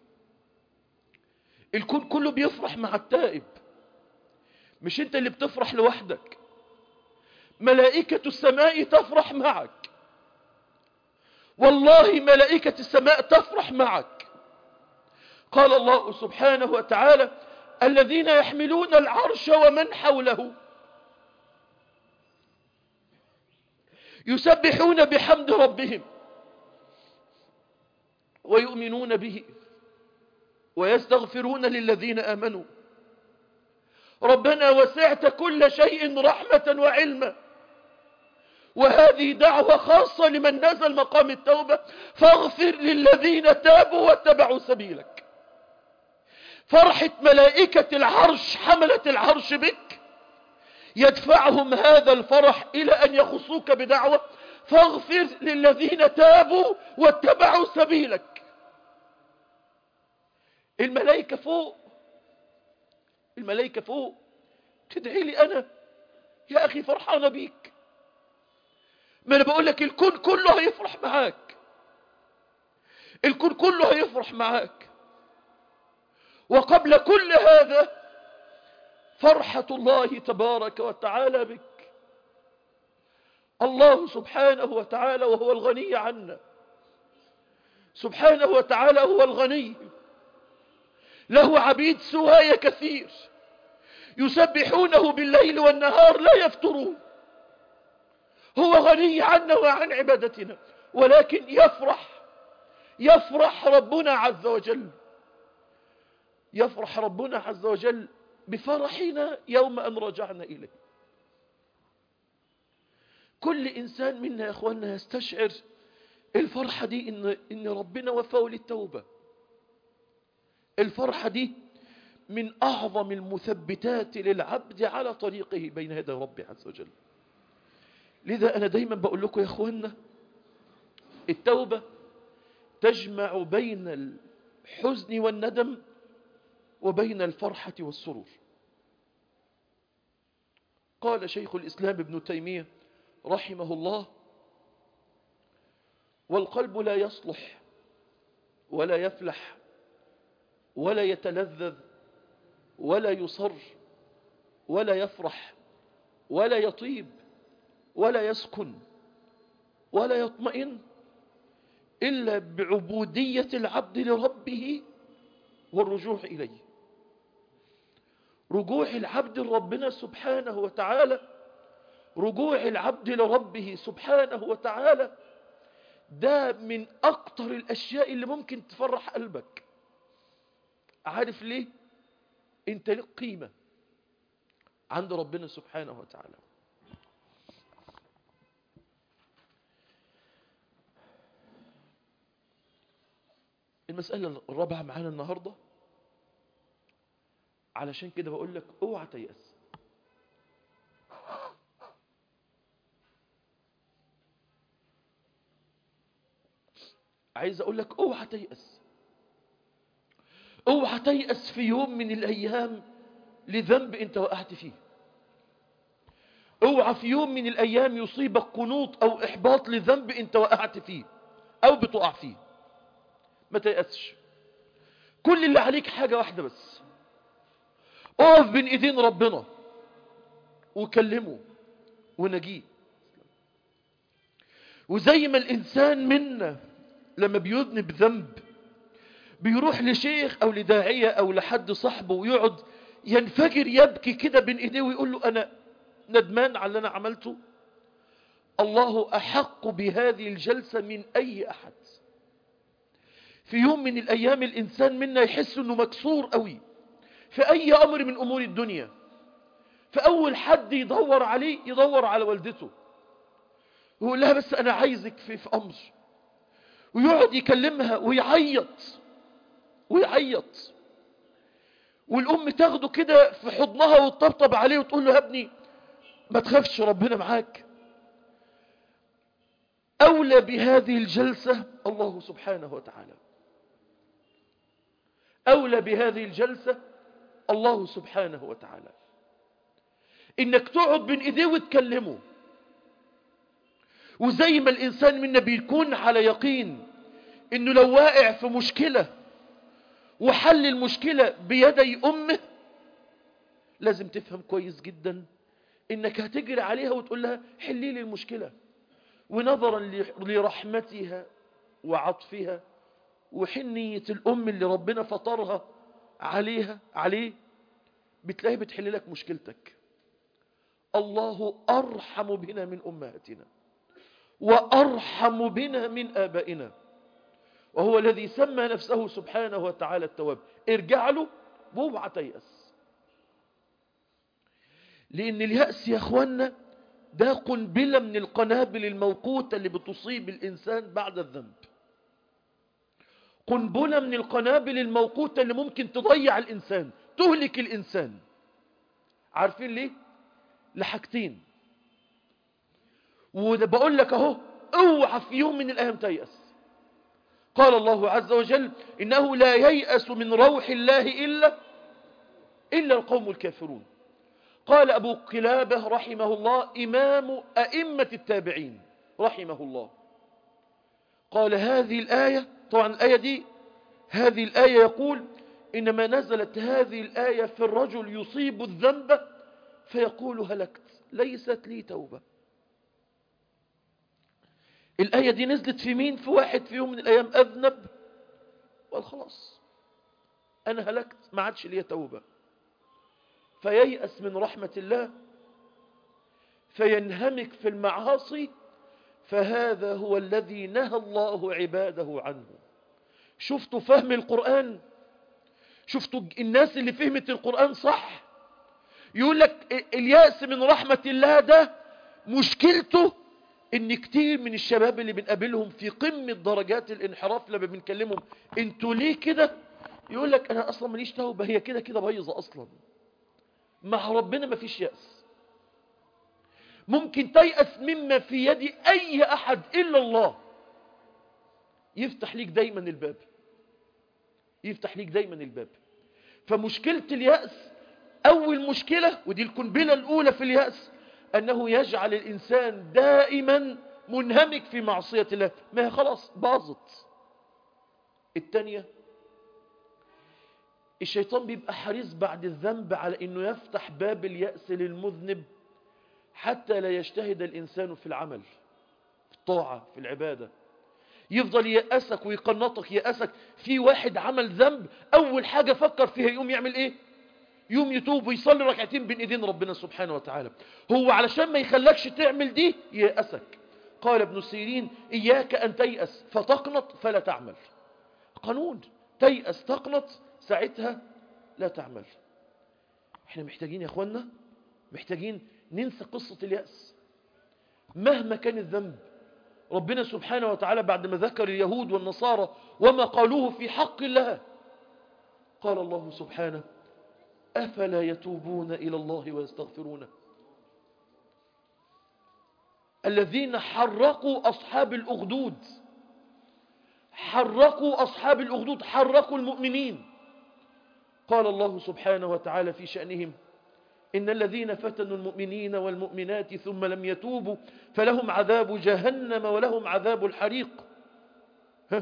الكون كله بيفرح مع التائب مش أنت اللي بتفرح لوحدك ملائكة السماء تفرح معك والله ملائكة السماء تفرح معك قال الله سبحانه وتعالى الذين يحملون العرش ومن حوله يسبحون بحمد ربهم ويؤمنون به ويستغفرون للذين آمنوا ربنا وسعت كل شيء رحمة وعلما وهذه دعوة خاصة لمن نزل مقام التوبة فاغفر للذين تابوا واتبعوا سبيلك فرحة ملائكة العرش حملة العرش بك يدفعهم هذا الفرح إلى أن يخصوك بدعوة فاغفر للذين تابوا واتبعوا سبيلك الملائكة فوق الملائكة فوق تدعي لي أنا يا أخي فرحانة بيك ما أنا بقول لك الكون كله هيفرح معاك الكون كله هيفرح معاك وقبل كل هذا فرحة الله تبارك وتعالى بك الله سبحانه وتعالى وهو الغني عنا سبحانه وتعالى هو الغني له عبيد سواي كثير يسبحونه بالليل والنهار لا يفترون هو غني عنا وعن عبادتنا ولكن يفرح يفرح ربنا عز وجل يفرح ربنا عز وجل بفرحنا يوم أن رجعنا إليه كل إنسان منا يا أخوانا يستشعر الفرحة دي إن, إن ربنا وفاه للتوبة الفرحة دي من أعظم المثبتات للعبد على طريقه بين يدي ربي عز وجل لذا أنا دايما بقول لكم يا أخوانا التوبة تجمع بين الحزن والندم وبين الفرحة والسرور قال شيخ الإسلام ابن تيمية رحمه الله والقلب لا يصلح ولا يفلح ولا يتلذذ ولا يصر ولا يفرح ولا يطيب ولا يسكن ولا يطمئن إلا بعبودية العبد لربه والرجوع إليه رجوع العبد لربنا سبحانه وتعالى رجوع العبد لربه سبحانه وتعالى ده من أكتر الأشياء اللي ممكن تفرح قلبك عارف ليه انت لك قيمة عند ربنا سبحانه وتعالى المسألة الرابعة معانا النهاردة علشان كده بقول لك اوعى تيأس عايز اقول لك اوعى تيأس اوعى تيأس في يوم من الايام لذنب انت وقعت فيه اوعى في يوم من الايام يصيبك قنوط او احباط لذنب انت وقعت فيه او بتقع فيه ما تيأسش كل اللي عليك حاجة واحدة بس اقف بين ايدين ربنا وكلمه ونجيه وزي ما الانسان منا لما بيذنب ذنب بيروح لشيخ او لداعية او لحد صاحبه ويقعد ينفجر يبكي كده بين ايديه ويقول له انا ندمان على اللي انا عملته الله احق بهذه الجلسة من اي احد في يوم من الايام الانسان منا يحس انه مكسور قوي في اي امر من امور الدنيا فاول حد يدور عليه يدور على والدته ويقول لها بس انا عايزك في, في امر ويقعد يكلمها ويعيط ويعيط والام تاخده كده في حضنها وتطبطب عليه وتقول له يا ابني ما تخافش ربنا معاك اولى بهذه الجلسة الله سبحانه وتعالى اولى بهذه الجلسة الله سبحانه وتعالى انك تقعد بين ايديه وتكلمه وزي ما الانسان منا بيكون على يقين انه لو واقع في مشكلة وحل المشكلة بيدي امه لازم تفهم كويس جدا انك هتجري عليها وتقول لها حلي لي المشكلة ونظرا لرحمتها وعطفها وحنية الام اللي ربنا فطرها عليها عليه بتلاقيه بتحل لك مشكلتك الله أرحم بنا من أمهاتنا وأرحم بنا من آبائنا وهو الذي سمى نفسه سبحانه وتعالى التواب ارجع له واوعى تيأس لأن اليأس يا أخوانا ده قنبلة من القنابل الموقوتة اللي بتصيب الإنسان بعد الذنب قنبلة من القنابل الموقوتة اللي ممكن تضيع الإنسان تهلك الإنسان عارفين ليه؟ لحاجتين وده بقول لك اهو اوعى في يوم من الايام تيأس قال الله عز وجل انه لا ييأس من روح الله الا الا القوم الكافرون قال ابو قلابه رحمه الله امام ائمه التابعين رحمه الله قال هذه الايه طبعا الايه دي هذه الايه يقول انما نزلت هذه الايه في الرجل يصيب الذنب فيقول هلكت ليست لي توبة الآية دي نزلت في مين في واحد في يوم من الأيام أذنب قال خلاص أنا هلكت ما عادش لي توبة فييأس من رحمة الله فينهمك في المعاصي فهذا هو الذي نهى الله عباده عنه شفتوا فهم القرآن شفتوا الناس اللي فهمت القرآن صح يقول لك اليأس من رحمة الله ده مشكلته ان كتير من الشباب اللي بنقابلهم في قمة درجات الانحراف لما بنكلمهم انتوا ليه كده يقول لك انا اصلا ماليش توبة هي كده كده بايظة اصلا مع ربنا ما فيش يأس ممكن تيأس مما في يد اي احد الا الله يفتح ليك دايما الباب يفتح ليك دايما الباب فمشكلة اليأس أول مشكلة ودي القنبلة الأولى في اليأس أنه يجعل الإنسان دائما منهمك في معصية الله ما هي خلاص باظت الثانية الشيطان بيبقى حريص بعد الذنب على أنه يفتح باب اليأس للمذنب حتى لا يجتهد الإنسان في العمل في الطاعة في العبادة يفضل يأسك ويقنطك يأسك في واحد عمل ذنب أول حاجة فكر فيها يقوم يعمل إيه يوم يتوب ويصلي ركعتين بين ايدين ربنا سبحانه وتعالى هو علشان ما يخلكش تعمل دي يأسك قال ابن سيرين إياك أن تيأس فتقنط فلا تعمل قانون تيأس تقنط ساعتها لا تعمل احنا محتاجين يا اخوانا محتاجين ننسى قصة اليأس مهما كان الذنب ربنا سبحانه وتعالى بعد ما ذكر اليهود والنصارى وما قالوه في حق الله قال الله سبحانه أفلا يتوبون إلى الله ويستغفرونه الذين حرقوا أصحاب الأخدود حرقوا أصحاب الأخدود حرقوا المؤمنين قال الله سبحانه وتعالى في شأنهم إن الذين فتنوا المؤمنين والمؤمنات ثم لم يتوبوا فلهم عذاب جهنم ولهم عذاب الحريق ها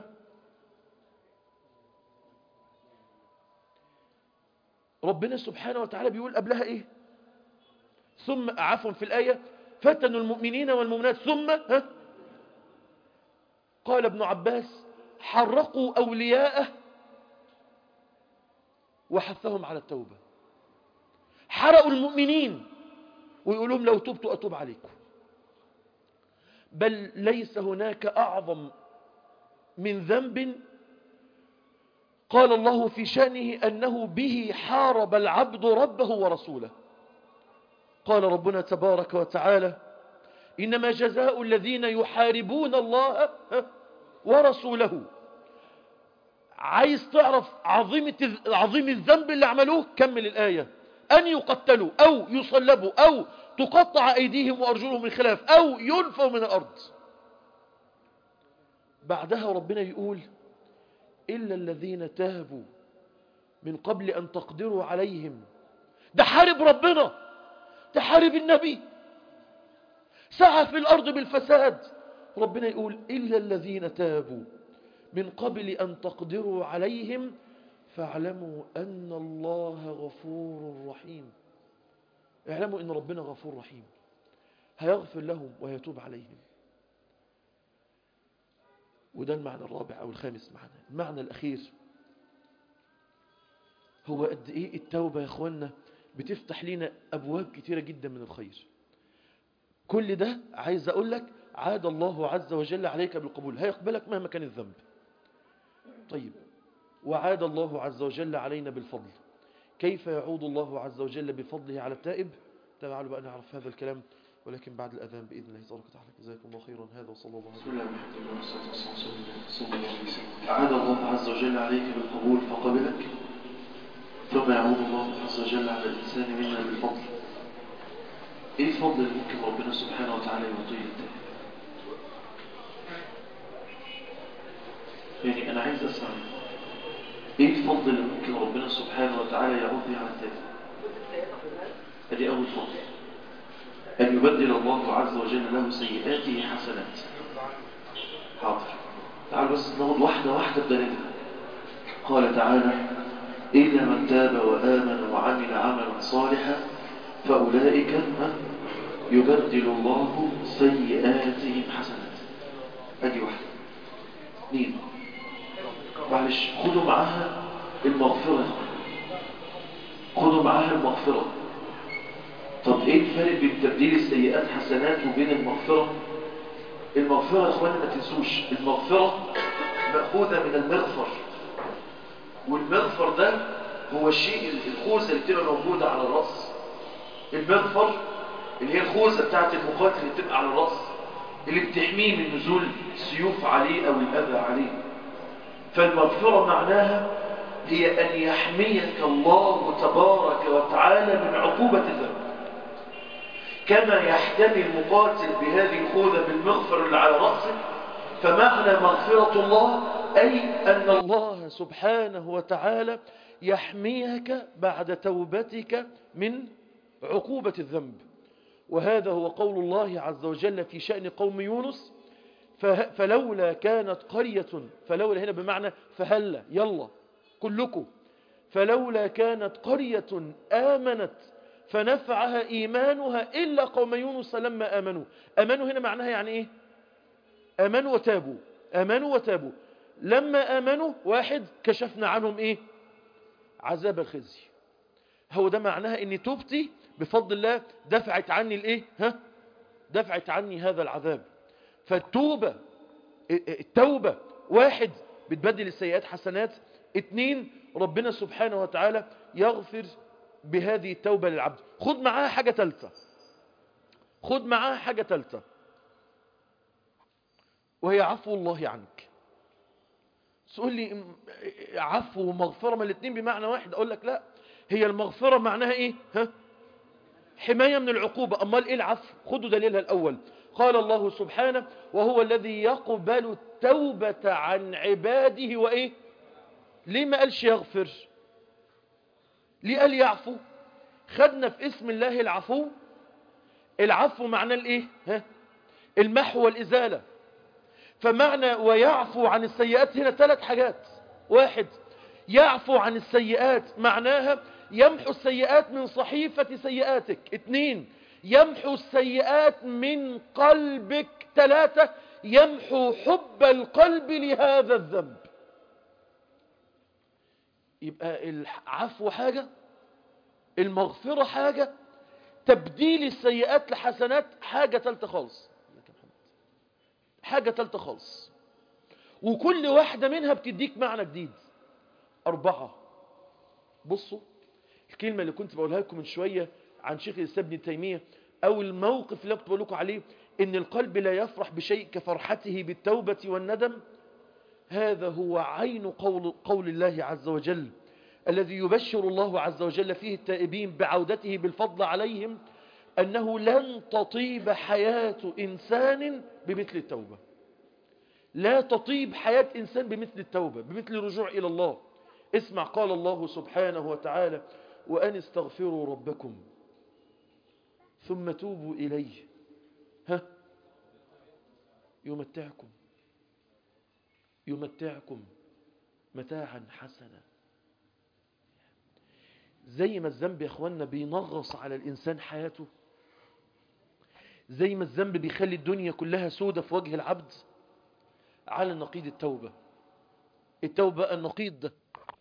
ربنا سبحانه وتعالى بيقول قبلها إيه ثم عفوا في الآية فتنوا المؤمنين والمؤمنات ثم ها قال ابن عباس حرقوا أولياءه وحثهم على التوبة حرقوا المؤمنين ويقول لهم لو تبتوا أتوب عليكم بل ليس هناك أعظم من ذنب قال الله في شأنه أنه به حارب العبد ربه ورسوله قال ربنا تبارك وتعالى إنما جزاء الذين يحاربون الله ورسوله عايز تعرف عظيمة عظيم الذنب اللي عملوه كمل الآية أن يقتلوا أو يصلبوا أو تقطع أيديهم وأرجلهم من خلاف أو ينفوا من الأرض بعدها ربنا يقول إلا الذين تابوا من قبل أن تقدروا عليهم ده حارب ربنا ده حارب النبي سعى في الأرض بالفساد ربنا يقول إلا الذين تابوا من قبل أن تقدروا عليهم فاعلموا أن الله غفور رحيم اعلموا أن ربنا غفور رحيم هيغفر لهم ويتوب عليهم وده المعنى الرابع أو الخامس معنا المعنى الأخير هو قد إيه التوبة يا أخوانا بتفتح لنا أبواب كتيرة جدا من الخير كل ده عايز أقول لك عاد الله عز وجل عليك بالقبول هيقبلك مهما كان الذنب طيب وعاد الله عز وجل علينا بالفضل كيف يعود الله عز وجل بفضله على التائب تعالوا بقى نعرف هذا الكلام ولكن بعد الأذان بإذن الله تبارك وتعالى جزاكم الله خيرا هذا وصلى الله عليه بسم الله الرحمن الرحيم والصلاة والسلام على رسول الله صلى الله عليه وسلم عاد الله عز وجل عليك بالقبول فقبلك ثم يعود الله عز وجل على الإنسان منا بالفضل إيه الفضل اللي ممكن ربنا سبحانه وتعالى يعطيه التائب يعني أنا عايز أسمع إيه الفضل اللي ممكن ربنا سبحانه وتعالى يعود به على التائب هذه أول فضل أن يبدل الله عز وجل له سيئاته حسنات حاضر تعال بس نقعد واحدة واحدة بدلتها قال تعالى إلا من تاب وآمن وعمل عملا صالحا فأولئك يبدل الله سيئاتهم حسنات أدي واحدة اثنين معلش خدوا معاها المغفرة خدوا معاها المغفرة طب ايه الفرق بين تبديل السيئات حسنات وبين المغفرة المغفرة يا اخوانا ما تنسوش المغفرة مأخوذة من المغفر والمغفر ده هو الشيء الخوذة اللي بتبقى موجودة على الرأس المغفر اللي هي الخوذة بتاعت المقاتل اللي بتبقى على الرأس اللي بتحميه من نزول السيوف عليه او الأذى عليه فالمغفرة معناها هي أن يحميك الله تبارك وتعالى من عقوبة الذنب كما يحتمي المقاتل بهذه الخوذة بالمغفر اللي على رأسه فمعنى مغفرة الله أي أن الله سبحانه وتعالى يحميك بعد توبتك من عقوبة الذنب وهذا هو قول الله عز وجل في شأن قوم يونس فلولا كانت قرية فلولا هنا بمعنى فهلا يلا كلكم فلولا كانت قرية آمنت فنفعها إيمانها إلا قوم يونس لما آمنوا آمنوا هنا معناها يعني إيه آمنوا وتابوا آمنوا وتابوا لما آمنوا واحد كشفنا عنهم إيه عذاب الخزي هو ده معناها ان توبتي بفضل الله دفعت عني الايه ها دفعت عني هذا العذاب فالتوبة التوبة واحد بتبدل السيئات حسنات اتنين ربنا سبحانه وتعالى يغفر بهذه التوبة للعبد خد معاها حاجة تالتة خد معاها حاجة تالتة وهي عفو الله عنك تقول لي عفو ومغفرة ما الاثنين بمعنى واحد اقول لك لا هي المغفرة معناها ايه ها حماية من العقوبة امال ايه العفو خدوا دليلها الاول قال الله سبحانه وهو الذي يقبل التوبة عن عباده وايه ليه ما قالش يغفر ليه قال يعفو خدنا في اسم الله العفو العفو معناه الايه ها المحو والازاله فمعنى ويعفو عن السيئات هنا ثلاث حاجات واحد يعفو عن السيئات معناها يمحو السيئات من صحيفة سيئاتك اثنين يمحو السيئات من قلبك ثلاثة يمحو حب القلب لهذا الذنب يبقى العفو حاجة المغفرة حاجة تبديل السيئات لحسنات حاجة ثالثة خالص حاجة تالتة خالص وكل واحدة منها بتديك معنى جديد أربعة بصوا الكلمة اللي كنت بقولها لكم من شوية عن شيخ الإسلام ابن تيمية أو الموقف اللي كنت بقول لكم عليه إن القلب لا يفرح بشيء كفرحته بالتوبة والندم هذا هو عين قول, قول الله عز وجل الذي يبشر الله عز وجل فيه التائبين بعودته بالفضل عليهم أنه لن تطيب حياة إنسان بمثل التوبة لا تطيب حياة إنسان بمثل التوبة بمثل الرجوع إلى الله اسمع قال الله سبحانه وتعالى وأن استغفروا ربكم ثم توبوا إليه ها يمتعكم يمتعكم متاعا حسنا زي ما الذنب يا اخوانا بينغص على الإنسان حياته زي ما الذنب بيخلي الدنيا كلها سودة في وجه العبد على نقيض التوبة التوبة النقيض ده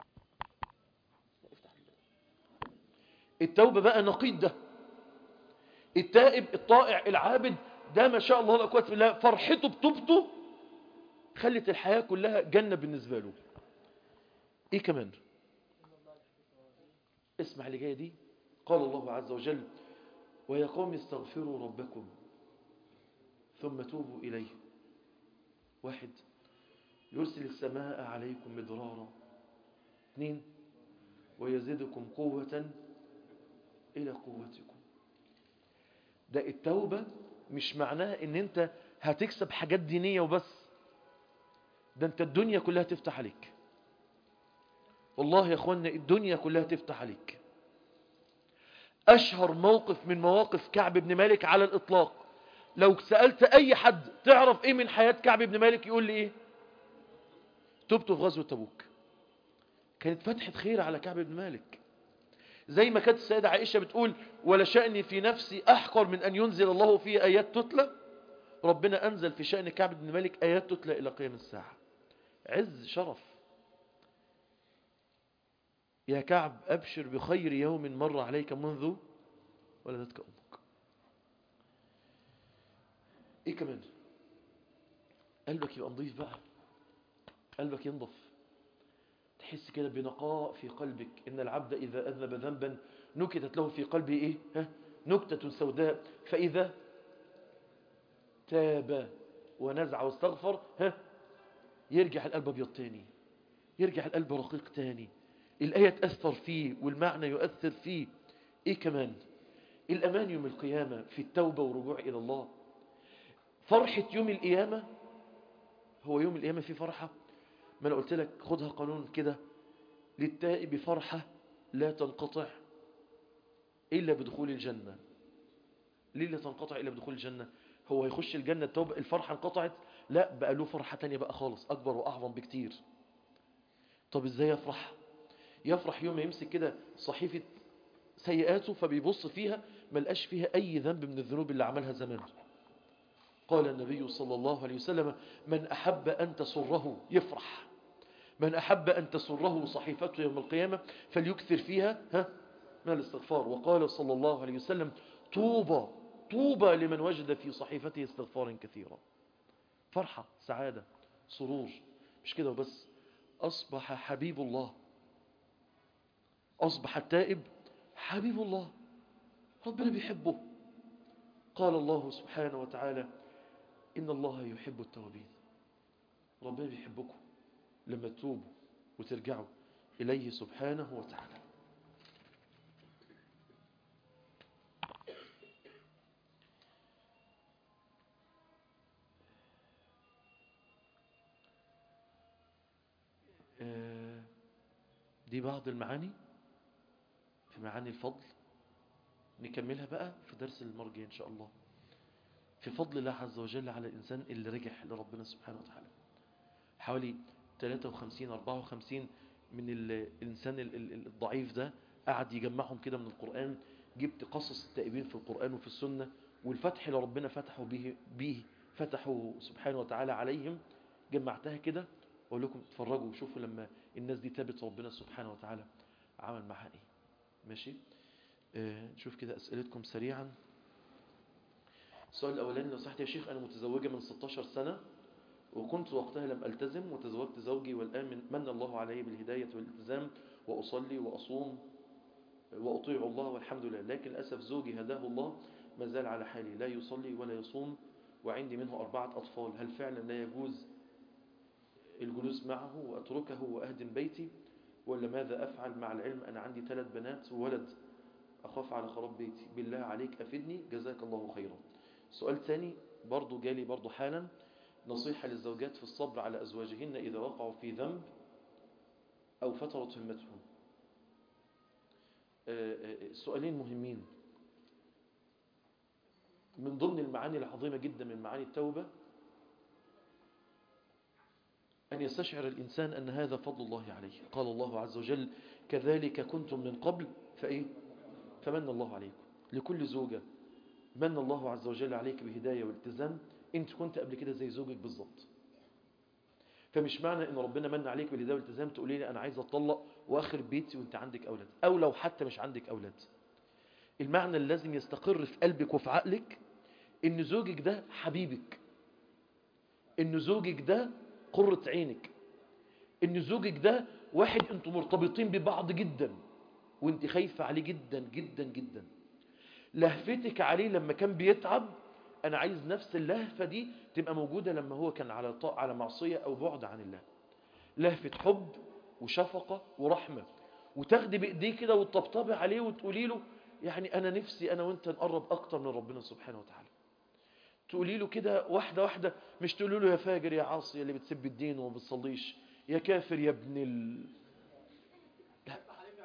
التوبة بقى نقيض ده التائب الطائع العابد ده ما شاء الله لا قوه الا بالله فرحته بتوبته خلت الحياة كلها جنة بالنسبة له ايه كمان اسمع اللي جايه دي قال الله عز وجل ويا قوم استغفروا ربكم ثم توبوا إليه واحد يرسل السماء عليكم مدرارا اثنين ويزيدكم قوة إلى قوتكم ده التوبة مش معناها ان انت هتكسب حاجات دينية وبس ده انت الدنيا كلها تفتح عليك والله يا اخوانا الدنيا كلها تفتح عليك اشهر موقف من مواقف كعب بن مالك على الاطلاق لو سألت اي حد تعرف ايه من حياة كعب بن مالك يقول لي ايه تبته في غزوة تبوك كانت فتحة خير على كعب بن مالك زي ما كانت السيدة عائشة بتقول ولا شأني في نفسي أحقر من أن ينزل الله فيه آيات تتلى ربنا أنزل في شأن كعب بن مالك آيات تتلى إلى قيام الساعة عز شرف يا كعب أبشر بخير يوم مر عليك منذ ولدتك أمك إيه كمان قلبك يبقى نظيف بقى قلبك ينضف تحس كده بنقاء في قلبك إن العبد إذا أذنب ذنبا نكتت له في قلبه إيه ها؟ نكتة سوداء فإذا تاب ونزع واستغفر ها يرجع القلب أبيض تاني يرجع القلب رقيق تاني الآية تأثر فيه والمعنى يؤثر فيه إيه كمان الأمان يوم القيامة في التوبة والرجوع إلى الله فرحة يوم القيامة هو يوم القيامة فيه فرحة ما أنا قلت لك خدها قانون كده للتائب فرحة لا تنقطع إلا بدخول الجنة ليه لا تنقطع إلا بدخول الجنة هو يخش الجنة التوبة الفرحة انقطعت لا بقى له فرحة تانية بقى خالص أكبر وأعظم بكتير طب إزاي يفرح يفرح يوم ما يمسك كده صحيفة سيئاته فبيبص فيها ما لقاش فيها أي ذنب من الذنوب اللي عملها زمان قال النبي صلى الله عليه وسلم من أحب أن تسره يفرح من أحب أن تسره صحيفته يوم القيامة فليكثر فيها ها من الاستغفار وقال صلى الله عليه وسلم طوبى طوبى لمن وجد في صحيفته استغفارا كثيرا فرحة سعادة سرور مش كده وبس أصبح حبيب الله أصبح التائب حبيب الله ربنا بيحبه قال الله سبحانه وتعالى إن الله يحب التوابين ربنا بيحبكم لما تتوبوا وترجعوا إليه سبحانه وتعالى آه، دي بعض المعاني في معاني الفضل نكملها بقى في درس المرجع إن شاء الله في فضل الله عز وجل على الإنسان اللي رجع لربنا سبحانه وتعالى حوالي 53 54 من الإنسان ال- ال- الضعيف ده قعد يجمعهم كده من القرآن جبت قصص التائبين في القرآن وفي السنة والفتح اللي ربنا فتحه به, به فتحه سبحانه وتعالى عليهم جمعتها كده واقول لكم اتفرجوا وشوفوا لما الناس دي تابت ربنا سبحانه وتعالى عمل معها ايه ماشي آه نشوف كده اسئلتكم سريعا السؤال الاولاني لو سمحت يا شيخ انا متزوجه من 16 سنه وكنت وقتها لم التزم وتزوجت زوجي والان من, من الله علي بالهدايه والالتزام واصلي واصوم واطيع الله والحمد لله لكن للاسف زوجي هداه الله ما زال على حالي لا يصلي ولا يصوم وعندي منه اربعه اطفال هل فعلا لا يجوز الجلوس معه وأتركه وأهدم بيتي ولا ماذا أفعل مع العلم أنا عندي ثلاث بنات وولد أخاف على خراب بيتي بالله عليك أفدني جزاك الله خيرا سؤال ثاني برضو جالي برضو حالا نصيحة للزوجات في الصبر على أزواجهن إذا وقعوا في ذنب أو فترت همتهم آه، آه، سؤالين مهمين من ضمن المعاني العظيمة جدا من معاني التوبة أن يستشعر الإنسان أن هذا فضل الله عليه قال الله عز وجل كذلك كنتم من قبل فإيه فمن الله عليكم لكل زوجة من الله عز وجل عليك بهداية والتزام أنت كنت قبل كده زي زوجك بالظبط فمش معنى أن ربنا من عليك بالهداية والتزام تقولي لي أنا عايز أطلق وآخر بيتي وأنت عندك أولاد أو لو حتى مش عندك أولاد المعنى اللي لازم يستقر في قلبك وفي عقلك أن زوجك ده حبيبك أن زوجك ده قرة عينك ان زوجك ده واحد انتم مرتبطين ببعض جدا وانت خايفة عليه جدا جدا جدا لهفتك عليه لما كان بيتعب انا عايز نفس اللهفة دي تبقى موجودة لما هو كان على طاعة على معصية او بعد عن الله لهفة حب وشفقة ورحمة وتاخدي بايديه كده وتطبطبي عليه وتقولي له يعني انا نفسي انا وانت نقرب اكتر من ربنا سبحانه وتعالى تقولي له كده واحدة واحدة مش تقولي له يا فاجر يا عاصي اللي بتسب الدين وما بتصليش يا كافر يا ابن ال... لا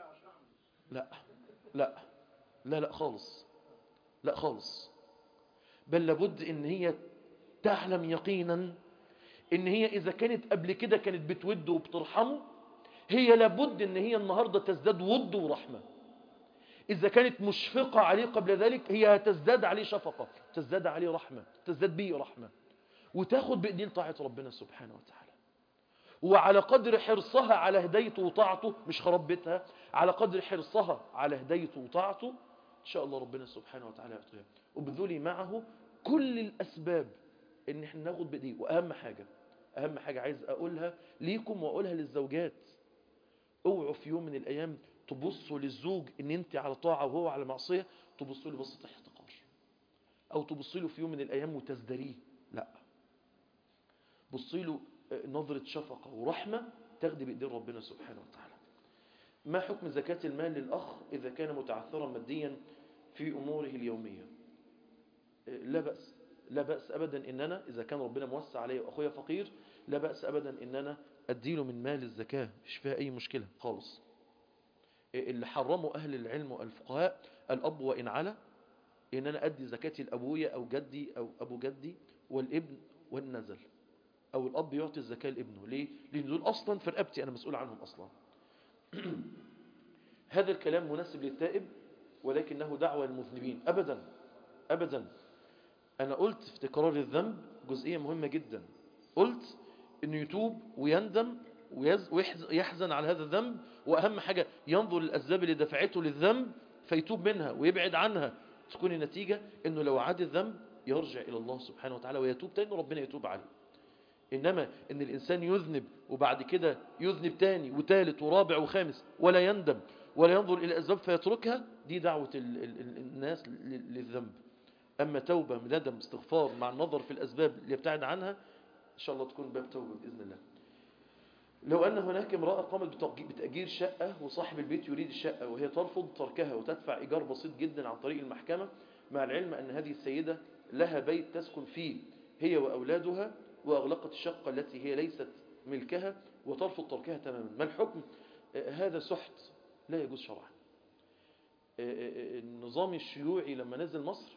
لا لا لا لا خالص لا خالص بل لابد ان هي تعلم يقينا ان هي اذا كانت قبل كده كانت بتوده وبترحمه هي لابد ان هي النهاردة تزداد ود ورحمة إذا كانت مشفقة عليه قبل ذلك هي هتزداد عليه شفقة تزداد عليه رحمة تزداد به رحمة وتاخد بإيدين طاعة ربنا سبحانه وتعالى وعلى قدر حرصها على هدايته وطاعته مش خراب بيتها على قدر حرصها على هدايته وطاعته إن شاء الله ربنا سبحانه وتعالى يعطيها وبذولي معه كل الأسباب إن احنا ناخد بإيديه وأهم حاجة أهم حاجة عايز أقولها ليكم وأقولها للزوجات اوعوا في يوم من الأيام تبصوا للزوج ان انت على طاعة وهو على معصية تبصوا له بصة احتقار او تبصوا له في يوم من الايام وتزدريه لا بصي له نظرة شفقة ورحمة تاخدي بإيدين ربنا سبحانه وتعالى ما حكم زكاة المال للأخ إذا كان متعثرا ماديا في أموره اليومية لا بأس لا بأس أبدا إن أنا إذا كان ربنا موسع علي وأخويا فقير لا بأس أبدا إن أنا أديله من مال الزكاة مش فيها أي مشكلة خالص اللي حرموا أهل العلم والفقهاء الأب وإن على إن أنا أدي زكاتي لأبويا أو جدي أو أبو جدي والابن والنزل أو الأب يعطي الزكاة لابنه ليه؟ لأن دول أصلا في رقبتي أنا مسؤول عنهم أصلا هذا الكلام مناسب للتائب ولكنه دعوة للمذنبين أبدا أبدا أنا قلت في تكرار الذنب جزئية مهمة جدا قلت أنه يتوب ويندم ويحزن على هذا الذنب وأهم حاجة ينظر للأسباب اللي دفعته للذنب فيتوب منها ويبعد عنها تكون النتيجة انه لو عاد الذنب يرجع الى الله سبحانه وتعالى ويتوب تاني وربنا يتوب عليه انما ان الانسان يذنب وبعد كده يذنب تاني وتالت ورابع وخامس ولا يندم ولا ينظر الى الاسباب فيتركها دي دعوة ال ال ال الناس للذنب اما توبة ندم استغفار مع النظر في الاسباب اللي يبتعد عنها ان شاء الله تكون باب توبة باذن الله لو أن هناك امرأة قامت بتأجير شقة وصاحب البيت يريد الشقة وهي ترفض تركها وتدفع إيجار بسيط جدا عن طريق المحكمة مع العلم أن هذه السيدة لها بيت تسكن فيه هي وأولادها وأغلقت الشقة التي هي ليست ملكها وترفض تركها تماما ما الحكم آه هذا سحت لا يجوز شرعا آه النظام الشيوعي لما نزل مصر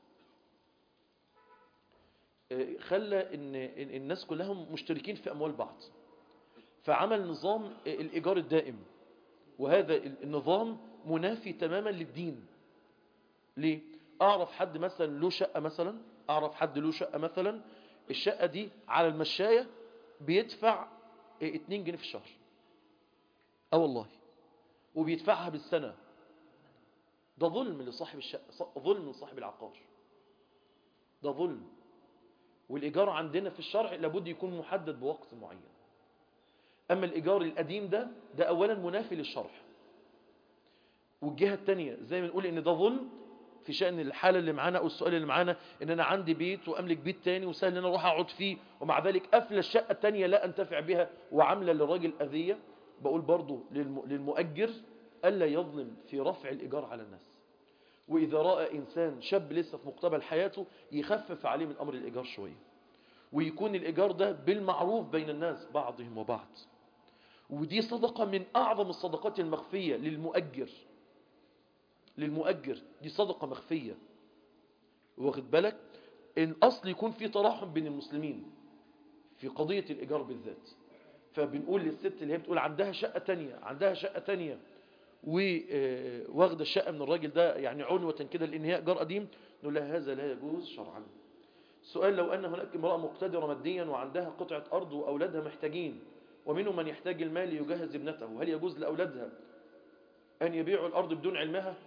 آه خلى إن الناس كلهم مشتركين في أموال بعض فعمل نظام الإيجار الدائم وهذا النظام منافي تماما للدين ليه؟ أعرف حد مثلا له شقة مثلا أعرف حد له شقة مثلا الشقة دي على المشاية بيدفع 2 جنيه في الشهر اه والله وبيدفعها بالسنة ده ظلم لصاحب الشقة ظلم لصاحب العقار ده ظلم والإيجار عندنا في الشرع لابد يكون محدد بوقت معين أما الإيجار القديم ده ده أولا منافي للشرع والجهة التانية زي ما نقول إن ده ظلم في شأن الحالة اللي معانا أو السؤال اللي معانا إن أنا عندي بيت وأملك بيت تاني وسهل إن أنا أروح أقعد فيه ومع ذلك قافله الشقة التانية لا أنتفع بها وعاملة للراجل أذية بقول برضو للمؤجر ألا يظلم في رفع الإيجار على الناس وإذا رأى إنسان شاب لسه في مقتبل حياته يخفف عليه من أمر الإيجار شوية ويكون الإيجار ده بالمعروف بين الناس بعضهم وبعض ودي صدقة من أعظم الصدقات المخفية للمؤجر للمؤجر دي صدقة مخفية واخد بالك الأصل يكون في تراحم بين المسلمين في قضية الإيجار بالذات فبنقول للست اللي هي بتقول عندها شقة تانية عندها شقة تانية وواخدة الشقة من الراجل ده يعني عنوة كده لأن هي إيجار قديم نقول لها هذا لا يجوز شرعا سؤال لو أن هناك امرأة مقتدرة ماديا وعندها قطعة أرض وأولادها محتاجين ومنهم من يحتاج المال ليجهز ابنته هل يجوز لأولادها أن يبيعوا الأرض بدون علمها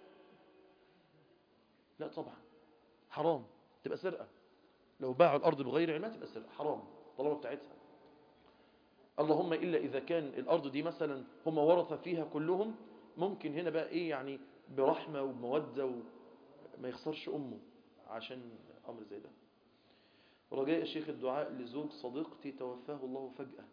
لا طبعا حرام تبقى سرقة لو باعوا الأرض بغير علمها تبقى سرقة حرام طالما بتاعتها اللهم إلا إذا كان الأرض دي مثلا هم ورث فيها كلهم ممكن هنا بقى إيه يعني برحمة ومودة وما يخسرش أمه عشان أمر زي ده رجاء الشيخ الدعاء لزوج صديقتي توفاه الله فجأة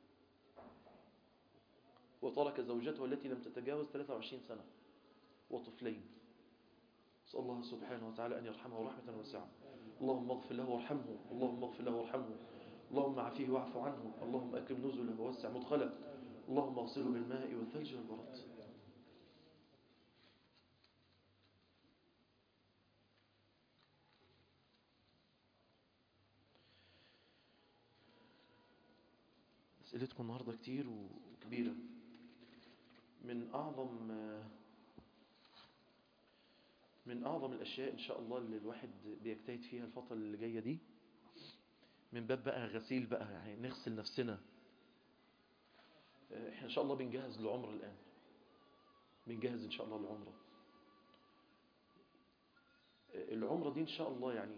وترك زوجته التي لم تتجاوز 23 سنة وطفلين نسأل الله سبحانه وتعالى أن يرحمه رحمة واسعة اللهم اغفر له وارحمه اللهم اغفر له وارحمه اللهم عافيه واعف عنه اللهم أكرم نزله ووسع مدخله اللهم اغسله بالماء والثلج والبرد أسئلتكم النهاردة كتير وكبيرة من أعظم من أعظم الأشياء إن شاء الله اللي الواحد بيجتهد فيها الفترة اللي جاية دي من باب بقى غسيل بقى يعني نغسل نفسنا احنا إن شاء الله بنجهز لعمرة الآن بنجهز إن شاء الله لعمرة العمرة دي إن شاء الله يعني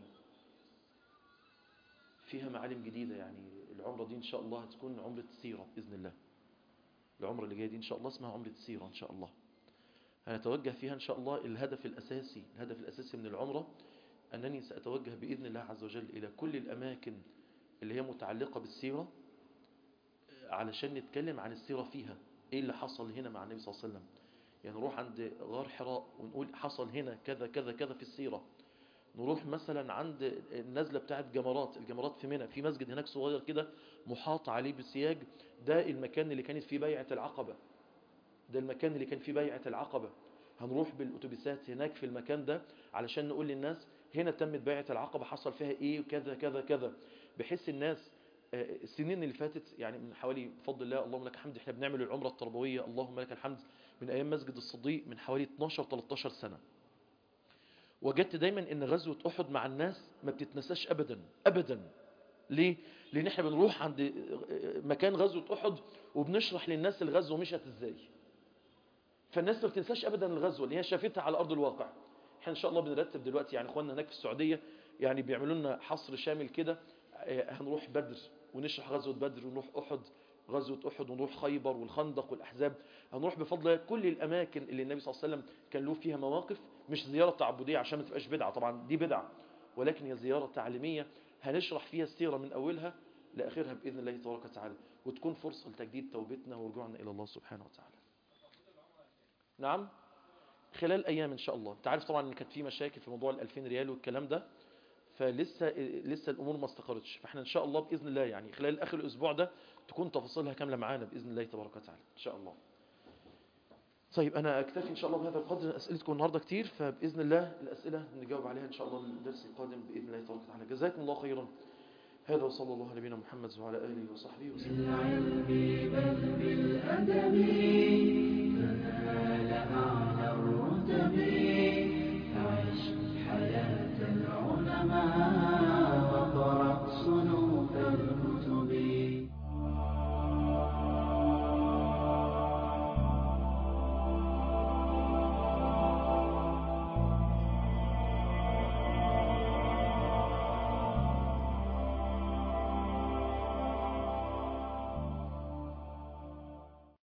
فيها معالم جديدة يعني العمرة دي إن شاء الله هتكون عمرة السيرة بإذن الله العمرة اللي جاية دي إن شاء الله اسمها عمرة السيرة إن شاء الله هنتوجه فيها إن شاء الله الهدف الأساسي الهدف الأساسي من العمرة أنني سأتوجه بإذن الله عز وجل إلى كل الأماكن اللي هي متعلقة بالسيرة علشان نتكلم عن السيرة فيها إيه اللي حصل هنا مع النبي صلى الله عليه وسلم يعني نروح عند غار حراء ونقول حصل هنا كذا كذا كذا في السيرة نروح مثلا عند النزلة بتاعت جمرات الجمرات في منى في مسجد هناك صغير كده محاط عليه بسياج ده المكان اللي كانت فيه بيعة العقبة ده المكان اللي كان فيه بيعة العقبة هنروح بالأتوبيسات هناك في المكان ده علشان نقول للناس هنا تمت بيعة العقبة حصل فيها ايه وكذا كذا كذا بحيث الناس السنين اللي فاتت يعني من حوالي بفضل الله اللهم لك الحمد احنا بنعمل العمرة التربوية اللهم لك الحمد من ايام مسجد الصديق من حوالي 12 13 سنة وجدت دايما ان غزوة احد مع الناس ما بتتنساش ابدا ابدا ليه لان احنا بنروح عند مكان غزوة احد وبنشرح للناس الغزوة مشت ازاي فالناس ما بتنساش ابدا الغزوه اللي هي شافتها على ارض الواقع احنا ان شاء الله بنرتب دلوقتي يعني اخواننا هناك في السعوديه يعني بيعملوا لنا حصر شامل كده آه، هنروح بدر ونشرح غزوه بدر ونروح احد غزوه احد ونروح خيبر والخندق والاحزاب هنروح بفضل الله كل الاماكن اللي النبي صلى الله عليه وسلم كان له فيها مواقف مش زياره تعبديه عشان ما تبقاش بدعه طبعا دي بدعه ولكن هي زياره تعليميه هنشرح فيها السيره من اولها لاخرها باذن الله تبارك وتعالى وتكون فرصه لتجديد توبتنا ورجوعنا الى الله سبحانه وتعالى نعم خلال ايام ان شاء الله انت عارف طبعا ان كانت في مشاكل في موضوع ال 2000 ريال والكلام ده فلسه لسه الامور ما استقرتش فاحنا ان شاء الله باذن الله يعني خلال اخر الاسبوع ده تكون تفاصيلها كامله معانا باذن الله تبارك وتعالى ان شاء الله طيب انا اكتفي ان شاء الله بهذا القدر اسئلتكم النهارده كتير فباذن الله الاسئله نجاوب عليها ان شاء الله الدرس القادم باذن الله تبارك وتعالى جزاكم الله خيرا هذا وصلى الله على نبينا محمد وعلى اله وصحبه وسلم بالعلم بل بالأدب تنال أعلى الرتب فعش